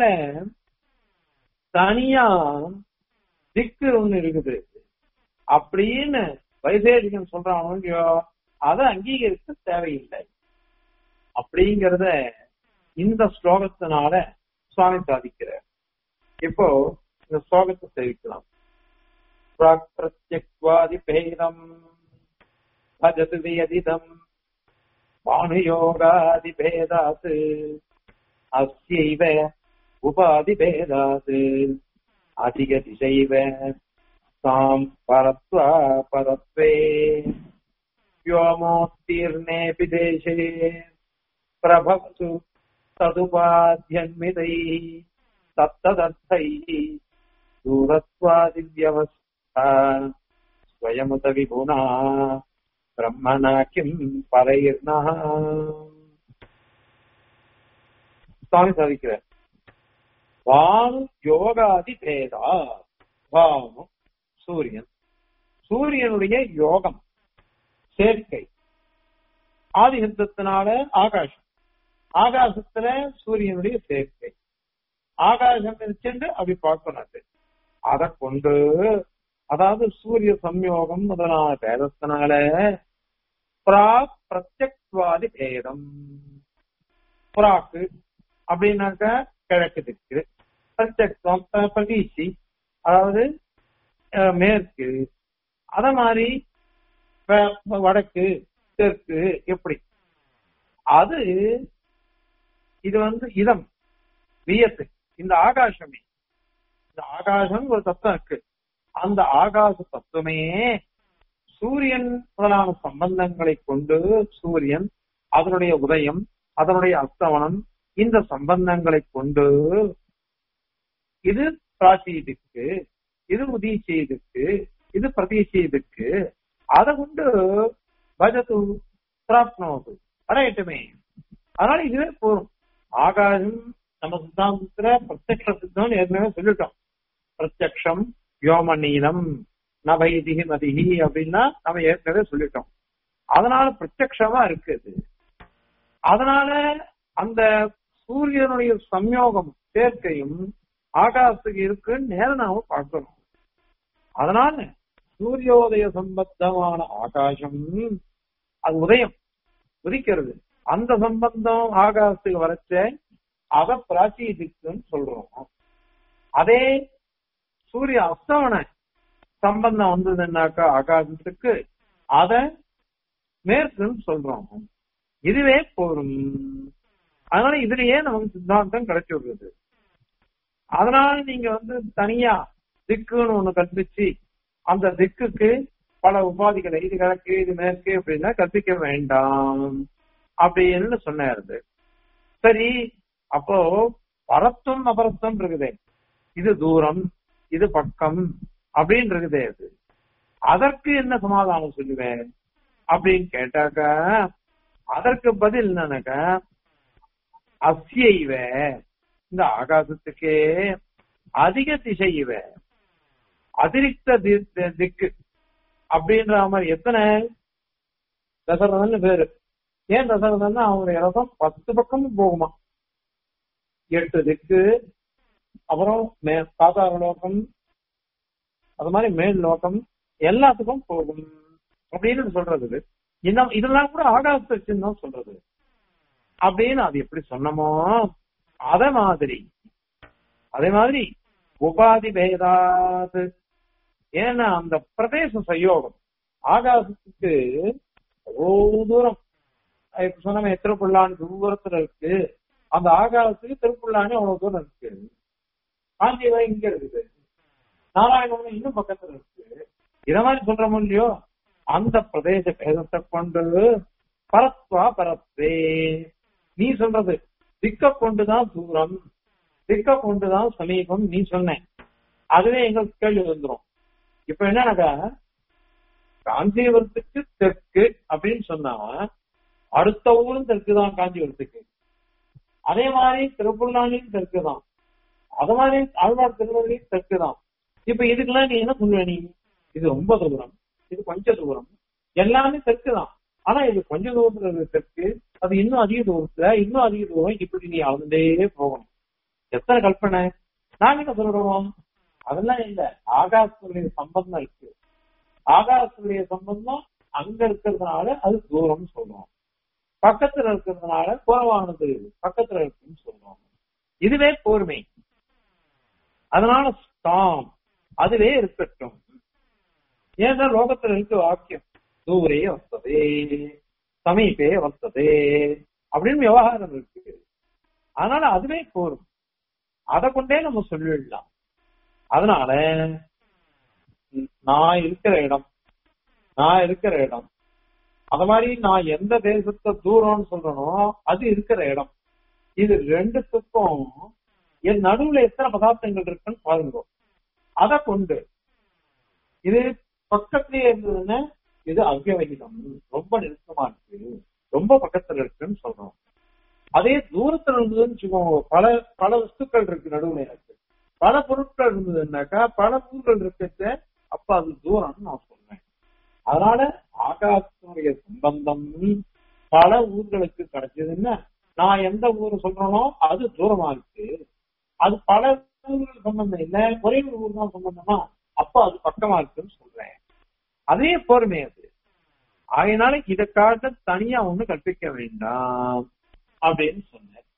தனியா திக்கு ஒண்ணு இருக்குது அப்படின்னு வைசேஷிகன் சொல்றானோ அதை அங்கீகரிக்க தேவையில்லை அப்படிங்கறத இந்த ஸ்லோகத்தினால சுவாமி சாதிக்கிறார் இப்போ இந்த ஸ்லோகத்தை சேவிக்கலாம் பிரத்யக்வாதிபேதம் பஜது வியதிதம் பானுயோகாதிபேதாத் அஸ்யைவ உபாதிபேதாத் அதிகதிசைவ சாம் பரத்வா பரத்வே व्योमोत्तीर्णेऽपि देशे प्रभवतु तदुपाध्यन्वितैः तत्तदर्थैः दूरत्वादिव्यवस्था स्वयमुत विगुणा ब्रह्मणा किम् परैर्नः சுவாமி சாதிக்கிறார் வானு யோகாதி பேதா வானு சூரியன் சூரியனுடைய யோகம் சேர்க்கை ஆதிசப்தத்தினால ஆகாசம் ஆகாசத்துல சூரியனுடைய சேர்க்கை ஆகாசம் சென்று அப்படி பார்க்கணும் அது அதை கொண்டு அதாவது சூரிய சம்யோகம் முதலான பேதத்தினால பிராக் பிரத்யக்வாதி பேதம் புறாக்கு அப்படின்னாக்கா கிழக்கு திக்கு பிரத்யக்ஷம் ப- பிரதீச்சி அதாவது அஹ், மேற்கு அத மாதிரி வ- வடக்கு தெற்கு எப்படி அது இது வந்து இதம் வியத்து இந்த ஆகாசமே இந்த ஆகாசம் ஒரு தத்துவம் இருக்கு அந்த ஆகாச தத்துவமே சூரியன் முதலான சம்பந்தங்களை கொண்டு சூரியன் அதனுடைய உதயம் அதனுடைய அஸ்தமனம் இந்த சம்பந்தங்களை கொண்டு இது பிராச்சீதுக்கு இது உதீச்செய்துக்கு இது பிரதீச்செய்துக்கு அதை கொண்டு பஜது பிராப்னோது அடையட்டுமே அதனால இதுவே போதும் ஆகாசம் நம்ம சித்தாந்தத்துல பிரத்யக்ஷ சித்தம் ஏற்கனவே சொல்லிட்டோம் பிரத்யக்ஷம் யோம நீளம் நபைதிகி மதிகி அப்படின்னா நம்ம ஏற்கனவே சொல்லிட்டோம் அதனால பிரத்யக்ஷமா இருக்குது அதனால அந்த சூரியனுடைய சம்யோகம் சேர்க்கையும் ஆகாசத்துக்கு இருக்குன்னு நேரம் நாம பார்க்கணும் அதனால சூரியோதய சம்பந்தமான ஆகாசம் அது உதயம் உதிக்கிறது அந்த சம்பந்தம் ஆகாசத்துக்கு வரச்ச அத பிராச்சீதிக்குன்னு சொல்றோம் அதே சூரிய அஸ்தமன சம்பந்தம் வந்ததுன்னாக்கா ஆகாசத்துக்கு அத மேற்குன்னு சொல்றோம் இதுவே போரும் அதனால இதுலயே நமக்கு சித்தாந்தம் கிடைச்சி விடுறது அதனால நீங்க வந்து தனியா திக்குன்னு ஒண்ணு கற்பிச்சு அந்த திக்குக்கு பல உபாதிகளை இது கிழக்கு இது மேற்கு அப்படின்னா கற்பிக்க வேண்டாம் அப்படின்னு சொன்னாரு சரி அப்போ பரத்துவம் அபரத்துவம் இருக்குதே இது தூரம் இது பக்கம் அப்படின்னு இருக்குதே அது அதற்கு என்ன சமாதானம் சொல்லுவேன் அப்படின்னு கேட்டாக்கா அதற்கு பதில் என்னன்னாக்கா அஸ்யைவ இந்த ஆகாசத்துக்கே அதிக திசைவ அதிரிக்த தி- தி- திக்கு அப்படின்ற மாதிரி எத்தனை தசரதன் பேரு ஏன் தசரதன் அவனுடைய ரதம் பத்து பக்கமும் போகுமா எட்டு திக்கு அப்புறம் மே பாதாள லோகம் அது மாதிரி மேல் லோகம் எல்லாத்துக்கும் போகும் அப்படின்னு சொல்றது இது. இன்னும் இதெல்லாம் கூட ஆகாசத்துக்குன்னு தான் சொல்றது அப்படின்னு அது எப்படி சொன்னமோ அத மாதிரி அதே மாதிரி உபாதி பேதாது ஏன்னா அந்த பிரதேச சயோகம் ஆகாசத்துக்கு அவ்வளவு தூரம் இப்ப சொன்ன திருப்புள்ளான்னு தூரத்துல இருக்கு அந்த ஆகாசத்துக்கு திருப்புள்ளான்னு அவ்வளவு தூரம் இருக்கு காஞ்சிபுரம் இங்க இருக்குது நாராயணபுரம் இன்னும் பக்கத்துல இருக்கு இத மாதிரி சொல்றோமோ இல்லையோ அந்த பிரதேச பேதத்தை கொண்டு பரத்வா பரத்வே நீ சொல்றது திக்க கொண்டுதான் தூரம் திக்க கொண்டுதான் சமீபம் நீ சொன்ன அதுவே எங்களுக்கு கேள்வி வந்துரும் இப்ப என்னன்னாக்கா காஞ்சிபுரத்துக்கு தெற்கு அப்படின்னு சொன்னா அடுத்த ஊரும் தெற்கு தான் காஞ்சிபுரத்துக்கு அதே மாதிரி திருப்புல்லானியும் தெற்கு தான் அது மாதிரி ஆழ்வார் திருவள்ளியும் தெற்கு தான் இப்ப இதுக்கெல்லாம் நீ என்ன சொல்லுவ நீ இது ரொம்ப தூரம் இது கொஞ்ச தூரம் எல்லாமே தெற்கு தான் ஆனா இது கொஞ்ச தூரத்துல இருக்கிற தெற்கு அது இன்னும் அதிக தூரத்துல இன்னும் அதிக தூரம் இப்படி நீ அளந்தே போகணும் எத்தனை கல்பனை நாங்க என்ன சொல்றோம் அதெல்லாம் இல்ல ஆகாசத்துடைய சம்பந்தம் இருக்கு ஆகாசத்துடைய சம்பந்தம் அங்க இருக்கிறதுனால அது தூரம்னு சொல்றோம் பக்கத்துல இருக்கிறதுனால குறைவானது பக்கத்துல இருக்குன்னு சொல்றோம் இதுவே போர்மை அதனால ஸ்தாம் அதுவே இருக்கட்டும் ஏன்னா லோகத்துல இருக்கு வாக்கியம் தூரே வர்த்ததே சமீபே வர்த்ததே அப்படின்னு விவகாரம் இருக்கு அதனால அதுவே போரும் அதை கொண்டே நம்ம சொல்லிடலாம் அதனால நான் இருக்கிற இடம் நான் இருக்கிற இடம் அத மாதிரி நான் எந்த தேசத்தை தூரம்னு சொல்றனோ அது இருக்கிற இடம் இது ரெண்டுத்துக்கும் என் நடுவுல எத்தனை பதார்த்தங்கள் இருக்குன்னு பாருங்க அதை கொண்டு இது பக்கத்திலேயே இருந்ததுன்னா இது அவ்யவகிதம் ரொம்ப நெருக்கமா இருக்கு ரொம்ப பக்கத்துல இருக்குன்னு சொல்றோம் அதே தூரத்துல இருந்ததுன்னு வச்சுக்கோங்க பல பல வஸ்துக்கள் இருக்கு நடுவுல எனக்கு பல பொருட்கள் இருந்ததுன்னாக்கா பல ஊர்கள் இருக்கிறது அப்ப அது தூரம்னு நான் சொல்றேன் அதனால ஆகாசத்தினுடைய சம்பந்தம் பல ஊர்களுக்கு கிடைச்சதுன்னா நான் எந்த ஊர் சொல்றேனோ அது தூரமா இருக்கு அது பல ஊர்கள் சம்பந்தம் இல்ல ஒரே ஒரு ஊர் தான் சம்பந்தமா அப்ப அது பக்கமா இருக்குன்னு சொல்றேன் அதே பொறுமை அது அதனால இதை காட்ட தனியா ஒண்ணு கற்பிக்க வேண்டாம் அப்படின்னு சொன்னேன்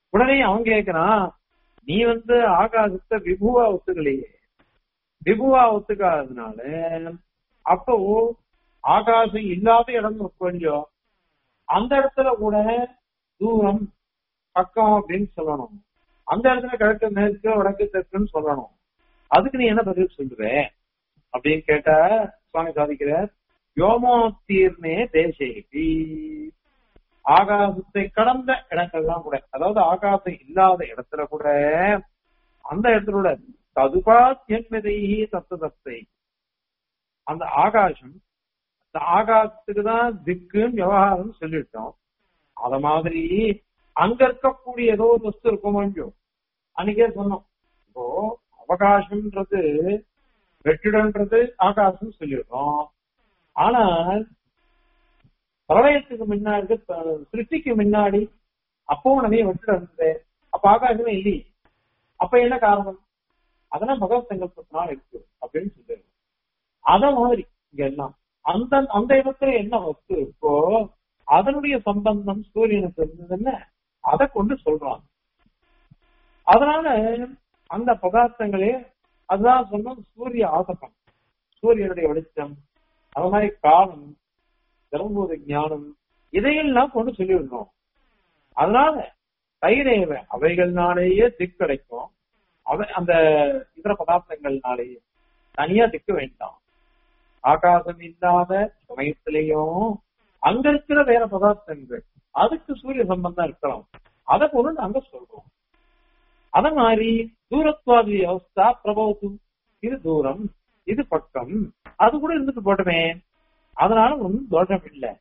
உடனே அவன் கேக்குறான் நீ வந்து ஆகாசத்தை விபுவா ஒத்துக்கலையே விபுவா ஒத்துக்காததுனால அப்போ ஆகாசம் இல்லாத இடம் கொஞ்சம் அந்த இடத்துல கூட தூரம் பக்கம் அப்படின்னு சொல்லணும் அந்த இடத்துல கிழக்கு மேற்கு வடக்கு தெற்குன்னு சொல்லணும் அதுக்கு நீ என்ன பதில் சொல்ற அப்படின்னு கேட்டா சுவாமி சாதிக்கிற யோமோத்தீர்ணே தேசேபி ஆகாசத்தை கடந்த இடங்கள்லாம் கூட அதாவது ஆகாசம் இல்லாத இடத்துல கூட அந்த இடத்துல கூட ததுபாத்தியன்மதை தத்து தத்தை அந்த ஆகாசம் அந்த ஆகாசத்துக்கு தான் திக்குன்னு விவகாரம் சொல்லிட்டோம் அத மாதிரி அங்க இருக்கக்கூடிய ஏதோ ஒரு வஸ்து இருக்கும் கொஞ்சம் அன்னைக்கே சொன்னோம் இப்போ அவகாசம்ன்றது வெற்றிடன்றது ஆகாசம் சொல்லிடுறோம் ஆனால் பிரளயத்துக்கு முன்னாடி சிருஷ்டிக்கு முன்னாடி அப்பவும் நிறைய வெற்றிடம் இருந்தது அப்ப ஆகாசமே இல்லையே அப்ப என்ன காரணம் அதெல்லாம் பகவத் சங்கல்பத்தினால் இருக்கு அப்படின்னு சொல்லிடுறோம் அத மாதிரி இங்க எல்லாம் அந்த அந்த இடத்துல என்ன வஸ்து இருக்கோ அதனுடைய சம்பந்தம் சூரியனுக்கு இருந்ததுன்னு அதை கொண்டு சொல்றாங்க அதனால அந்த பதார்த்தங்களே அதுதான் சொன்னோம் சூரிய ஆசகம் சூரியனுடைய வெளிச்சம் அது மாதிரி காலம் தர்மபூத ஞானம் இதையெல்லாம் கொண்டு சொல்லிவிடணும் அதனால தைரேவ அவைகள்னாலேயே திக் கிடைக்கும் அவை அந்த இதர பதார்த்தங்கள்னாலேயே தனியா திக்க வேண்டாம் ஆகாசம் இல்லாத சமயத்திலையும் அங்க இருக்கிற வேற பதார்த்தங்கள் அதுக்கு சூரிய சம்பந்தம் இருக்கலாம் அதை பொருள் அங்க சொல்றோம் அத மாதிரி தூரத்வாதி அவஸ்தா பிரபவத்து இது தூரம் இது பக்கம் அது கூட இருந்துட்டு போட்டமே அதனால ஒன்றும் தோஷம் இல்லை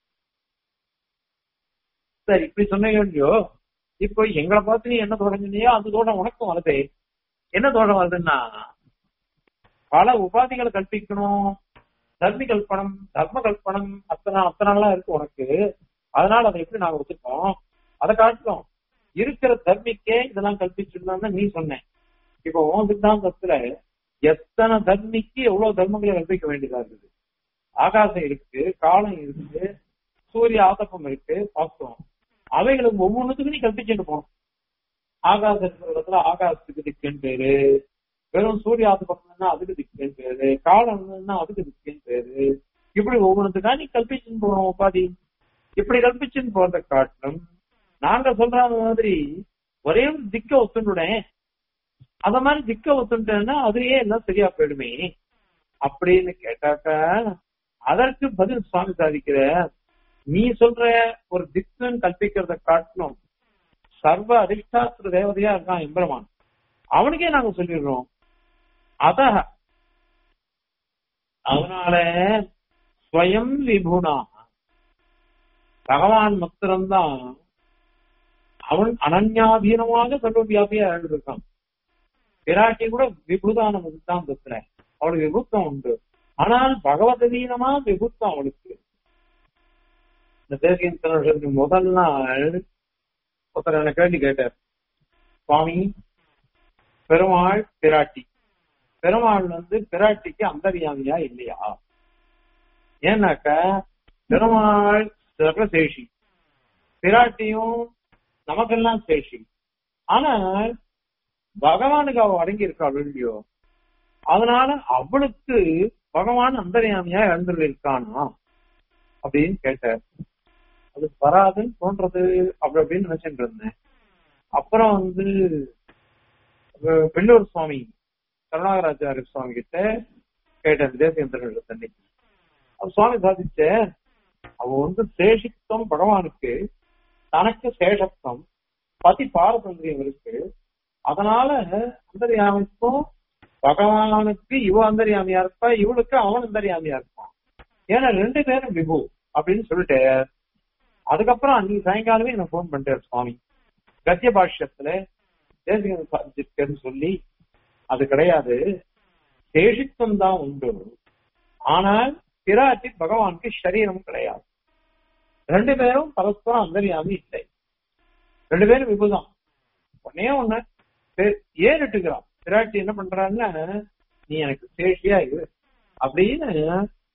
சரி இப்படி சொன்னீங்க இல்லையோ இப்போ எங்களை பார்த்து நீ என்ன தோஷம் சொன்னியோ அந்த தோஷம் உனக்கும் வருது என்ன தோஷம் வருதுன்னா பல உபாதிகளை கற்பிக்கணும் தர்மி கல்பனம் தர்ம கல்பனம் அத்தனை அத்தனை இருக்கு உனக்கு அதனால அதை எப்படி நாங்க வச்சிருக்கோம் அதை காட்டலாம் இருக்கிற தர்மிக்கே இதெல்லாம் கல்பிச்சிருந்தான்னு நீ சொன்ன இப்போ உன் சித்தாந்தத்துல எத்தனை தர்மிக்கு எவ்வளவு தர்மங்களை கற்பிக்க வேண்டியதா இருக்குது ஆகாசம் இருக்கு காலம் இருக்கு சூரிய ஆதப்பம் இருக்கு பார்த்தோம் அவைகளுக்கு ஒவ்வொன்றுத்துக்கும் நீ கற்பிச்சுட்டு போகணும் ஆகாசம் இருக்கிற இடத்துல ஆகாசத்துக்கு திக்குன்னு பேரு வெறும் சூரிய ஆதப்பம்னா அதுக்கு திக்குன்னு பேரு காலம் அதுக்கு திக்குன்னு பேரு இப்படி ஒவ்வொன்றுத்துக்கா நீ கல்பிச்சுன்னு போகணும் உபாதி இப்படி கல்பிச்சுன்னு போறத காட்டிலும் நாங்க சொல்ற மாதிரி ஒரே ஒரு திக்க ஒத்துண்டுடேன் அத மாதிரி திக்க ஒத்துட்டேன்னா அதுலயே எல்லாம் சரியா போயிடுமே அப்படின்னு கேட்டாக்க அதற்கு பதில் சுவாமி சாதிக்கிற நீ சொல்ற ஒரு திக்குன்னு கல்பிக்கிறத காட்டணும் சர்வ அதிஷ்டாத்திர தேவதையா இருக்கான் எம்பெருமான் அவனுக்கே நாங்க சொல்லிடுறோம் அத அதனால ஸ்வயம் விபுனா பகவான் மாத்திரம்தான் அவன் அனன்யாதீனமாக சர்வவியாபியா இருக்கான் பிராட்டி கூட விபுதான சித்தாந்தத்துல அவளுக்கு விபுத்தம் உண்டு ஆனால் பகவதீனமா விபுத்தம் அவளுக்கு இந்த தேசியன் தலைவர்களுக்கு முதல் நாள் ஒருத்தர் என்ன கேள்வி கேட்டார் சுவாமி பெருமாள் பிராட்டி பெருமாள் வந்து பிராட்டிக்கு அந்தரியாமியா இல்லையா ஏன்னாக்க பெருமாள் சர்வசேஷி பிராட்டியும் நமக்கெல்லாம் சேஷி ஆனால் பகவானுக்கு அவ அடங்கி இருக்காள் இல்லையோ அதனால அவளுக்கு பகவான் அந்தரியாமியா இருக்கானா அப்படின்னு கேட்டார் அது வராதுன்னு தோன்றது அப்படி அப்படின்னு நினைச்சிட்டு இருந்தேன் அப்புறம் வந்து வெள்ளூர் சுவாமி கருணாகராச்சாரிய சுவாமி கிட்ட கேட்டேன் தேசியந்தர்கள் தண்ணிக்கு அப்ப சுவாமி சாதிச்ச அவ வந்து சேஷித்தம் பகவானுக்கு தனக்கு சேஷத்துவம் பதி பாரதந்திரியம் இருக்கு அதனால அந்தரியாமிக்கும் பகவானுக்கு இவ அந்தரியாமியா இருப்பா இவளுக்கு அவன் அந்தரியாமியா இருப்பான் ஏன்னா ரெண்டு பேரும் விபு அப்படின்னு சொல்லிட்டு அதுக்கப்புறம் அன்னைக்கு சாயங்காலமே எனக்கு போன் பண்ணிட்டார் சுவாமி கத்திய பாஷ்யத்துல தேசிகன்னு சொல்லி அது கிடையாது சேஷித்துவம் தான் உண்டு ஆனால் பிராட்டி பகவானுக்கு சரீரம் கிடையாது ரெண்டு பேரும் பரஸ்பரம் அந்தரியாமி இல்லை ரெண்டு பேரும் விபுதான் ஒன்னே ஒண்ணு ஏறிட்டுக்கிறான் பிராட்டி என்ன பண்றான்னா நீ எனக்கு சேஷியா இரு அப்படின்னு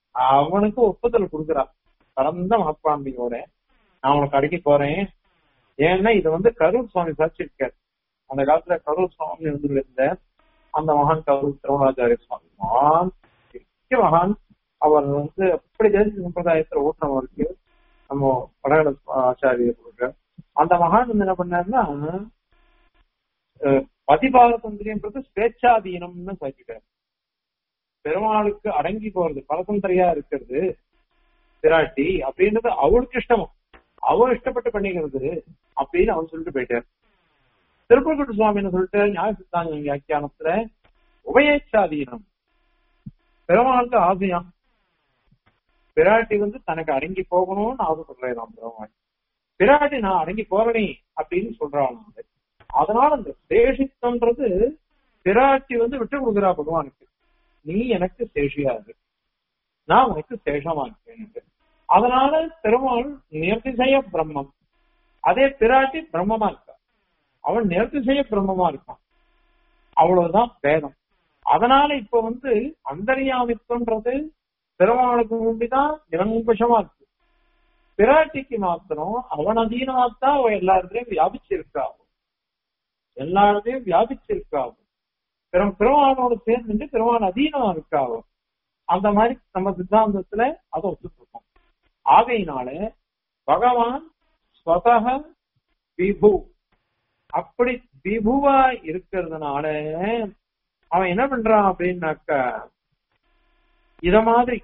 அவனுக்கு ஒப்புதல் கொடுக்குறான் பரந்த மனப்பான்மையோட நான் உனக்கு அடக்கி போறேன் ஏன்னா இது வந்து கரூர் சுவாமி சாட்சிருக்கார் அந்த காலத்துல கரூர் சுவாமி வந்து இருந்த அந்த மகான் கரூர் திருமணாச்சாரிய சுவாமி மகான் முக்கிய மகான் அவர் வந்து அப்படி தேசிய சம்பிரதாயத்துல ஊட்டினவருக்கு நம்ம வடகட ஆச்சாரியர் அந்த மகான் வந்து என்ன பண்ணாருன்னா பதிபாக தந்திரியன்றது ஸ்வேச்சாதீனம்னு சொல்லிட்டார் பெருமாளுக்கு அடங்கி போறது பரதந்திரியா இருக்கிறது பிராட்டி அப்படின்றது அவளுக்கு இஷ்டமும் அவள் இஷ்டப்பட்டு பண்ணிக்கிறது அப்படின்னு அவன் சொல்லிட்டு போயிட்டார் திருப்பூர் சுவாமின்னு சொல்லிட்டு நியாய சித்தாந்த வியாக்கியானத்துல உபயேச்சாதீனம் பெருமாளுக்கு ஆசையாம் பிராட்டி வந்து தனக்கு அடங்கி போகணும்னு ஆசைப்படுறான் பெருமாள் பிராட்டி நான் அடங்கி போறனே அப்படின்னு சொல்றான் அதனால அந்த சேஷித்தம்ன்றது பிராட்டி வந்து விட்டு கொடுக்குறா பகவானுக்கு நீ எனக்கு சேஷியா இரு நான் உனக்கு சேஷமா இருக்கேன் அதனால பெருமாள் நிர்திசய பிரம்மம் அதே பிராட்டி பிரம்மமா இருக்கா அவன் நிர்திசய பிரம்மமா இருக்கான் அவ்வளவுதான் பேதம் அதனால இப்ப வந்து அந்தரியாமித்துவன்றது பெருமாளுக்கு முண்டிதான் நிரங்குஷமா இருக்கு பிராட்டிக்கு மாத்திரம் அவன் அதீனமாத்தான் அவன் எல்லா இடத்துலயும் வியாபிச்சிருக்கா எல்லா இடத்துலயும் வியாபிச்சிருக்கா பெரும் பெருமானோடு சேர்ந்து பெருமான் அதீனமா இருக்கா அந்த மாதிரி நம்ம சித்தாந்தத்துல அதை ஒத்துருக்கோம் ஆகையினால பகவான் ஸ்வதக விபு அப்படி விபுவா இருக்கிறதுனால அவன் என்ன பண்றான் அப்படின்னாக்க இத மாதிரி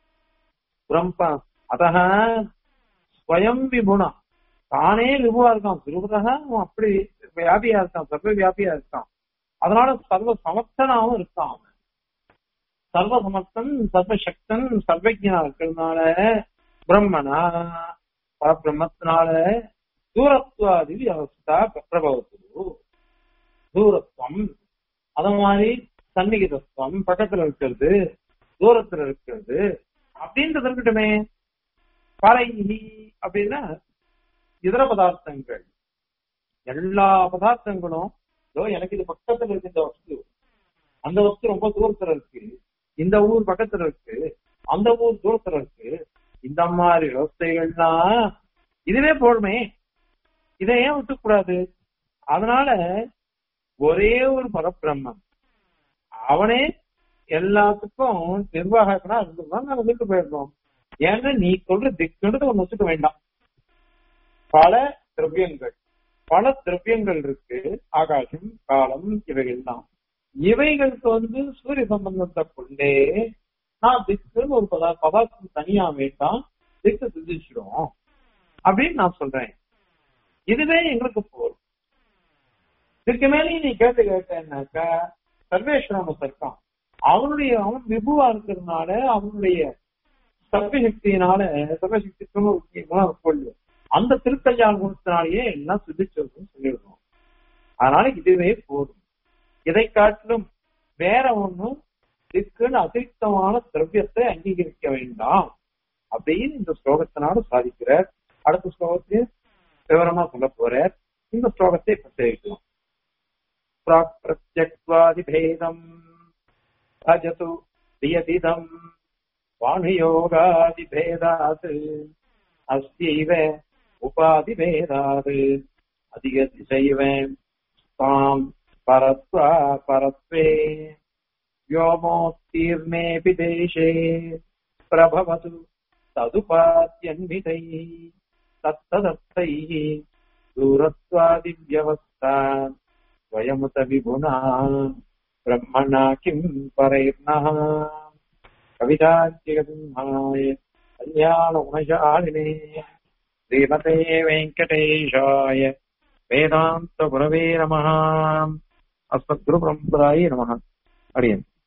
பிரம்ப அதக ஸ்வயம் விபுனா தானே விபுவா இருக்கான் திருபதக அவன் அப்படி வியாபியா இருக்கான் சர்வ வியாபியா இருக்கான் அதனால சர்வ சமர்த்தனாவும் இருக்கான் அவன் சர்வ சமர்த்தன் சர்வசக்தன் சர்வஜனா இருக்கிறதுனால பிரம்மனா பரபிரம்மத்தினால தூரத்துவாதி அவஸ்தா பிரபவத்து தூரத்துவம் அத மாதிரி சன்னிகிதத்துவம் பக்கத்துல இருக்கிறது தூரத்துல இருக்கிறது அப்படின்றது இருக்கட்டுமே பறைகி அப்படின்னா இதர பதார்த்தங்கள் எல்லா பதார்த்தங்களும் இதோ எனக்கு இது பக்கத்துல இருக்கு இந்த வஸ்து அந்த வஸ்து ரொம்ப தூரத்துல இருக்கு இந்த ஊர் பக்கத்துல இருக்கு அந்த ஊர் தூரத்துல இருக்கு இந்த மாதிரி விவசாயிகள்லாம் இதுவே போடுமே இதை ஏன் விட்டுக்கூடாது அதனால ஒரே ஒரு பரபிரம்மம் அவனே எல்லாத்துக்கும் நிர்வாகக்கனா இருந்திருந்தா நாங்க விட்டு போயிருந்தோம் ஏன்னா நீ சொல்ற திக்குன்றது ஒண்ணு வச்சுக்க வேண்டாம் பல திரவியங்கள் பல திரவியங்கள் இருக்கு ஆகாசம் காலம் இவைகள்லாம் இவைகளுக்கு வந்து சூரிய சம்பந்தத்தை கொண்டே நான் திக்குன்னு ஒரு பதா பதார்த்தம் தனியா வேண்டாம் திக்கு சிந்திச்சிடும் அப்படின்னு நான் சொல்றேன் இதுவே எங்களுக்கு போதும் இதுக்கு மேலேயும் நீ கேட்டு கேட்டேன்னாக்கா சர்வேஸ்வரன் இருக்கான் அவனுடைய அவன் விபுவா இருக்கிறதுனால அவனுடைய சர்வசக்தியினால சர்வசக்தி கொள்ளு அந்த திருக்கல்யாண குணத்தினாலேயே எல்லாம் சிந்திச்சிருக்கும் சொல்லிடுறோம் அதனால இதுவே போதும் இதை காட்டிலும் வேற ஒண்ணும் இதுக்குன்னு அதிருப்தமான திரவியத்தை அங்கீகரிக்க வேண்டாம் அப்படின்னு இந்த ஸ்லோகத்தினால சாதிக்கிறார் அடுத்த ஸ்லோகத்தையும் விவரமா சொல்ல போறார் இந்த ஸ்லோகத்தை இப்ப தெரிவிக்கலாம் பிரத்யக்வாதிபேதம் அஜது தியதிதம் வாணுயோகாதிபேதாத் அஸ்யைவ உபாதிபேதாத் அதிக திசைவ தாம் பரத்வா பரத்வே व्योमोत्तीर्णेऽपि देशे प्रभवतु तदुपाद्यन्वितैः तत्तदर्थैः दूरत्वादिव्यवस्था स्वयमुत विगुणा ब्रह्मणा किम् परैर्नः कविताज्यगसिंहाय कल्याणगुणशालिने श्रीमते वेङ्कटेशाय वेदान्तगुरवे नमः अस्मद्गुरुपरम्परायै नमः हरि ओम्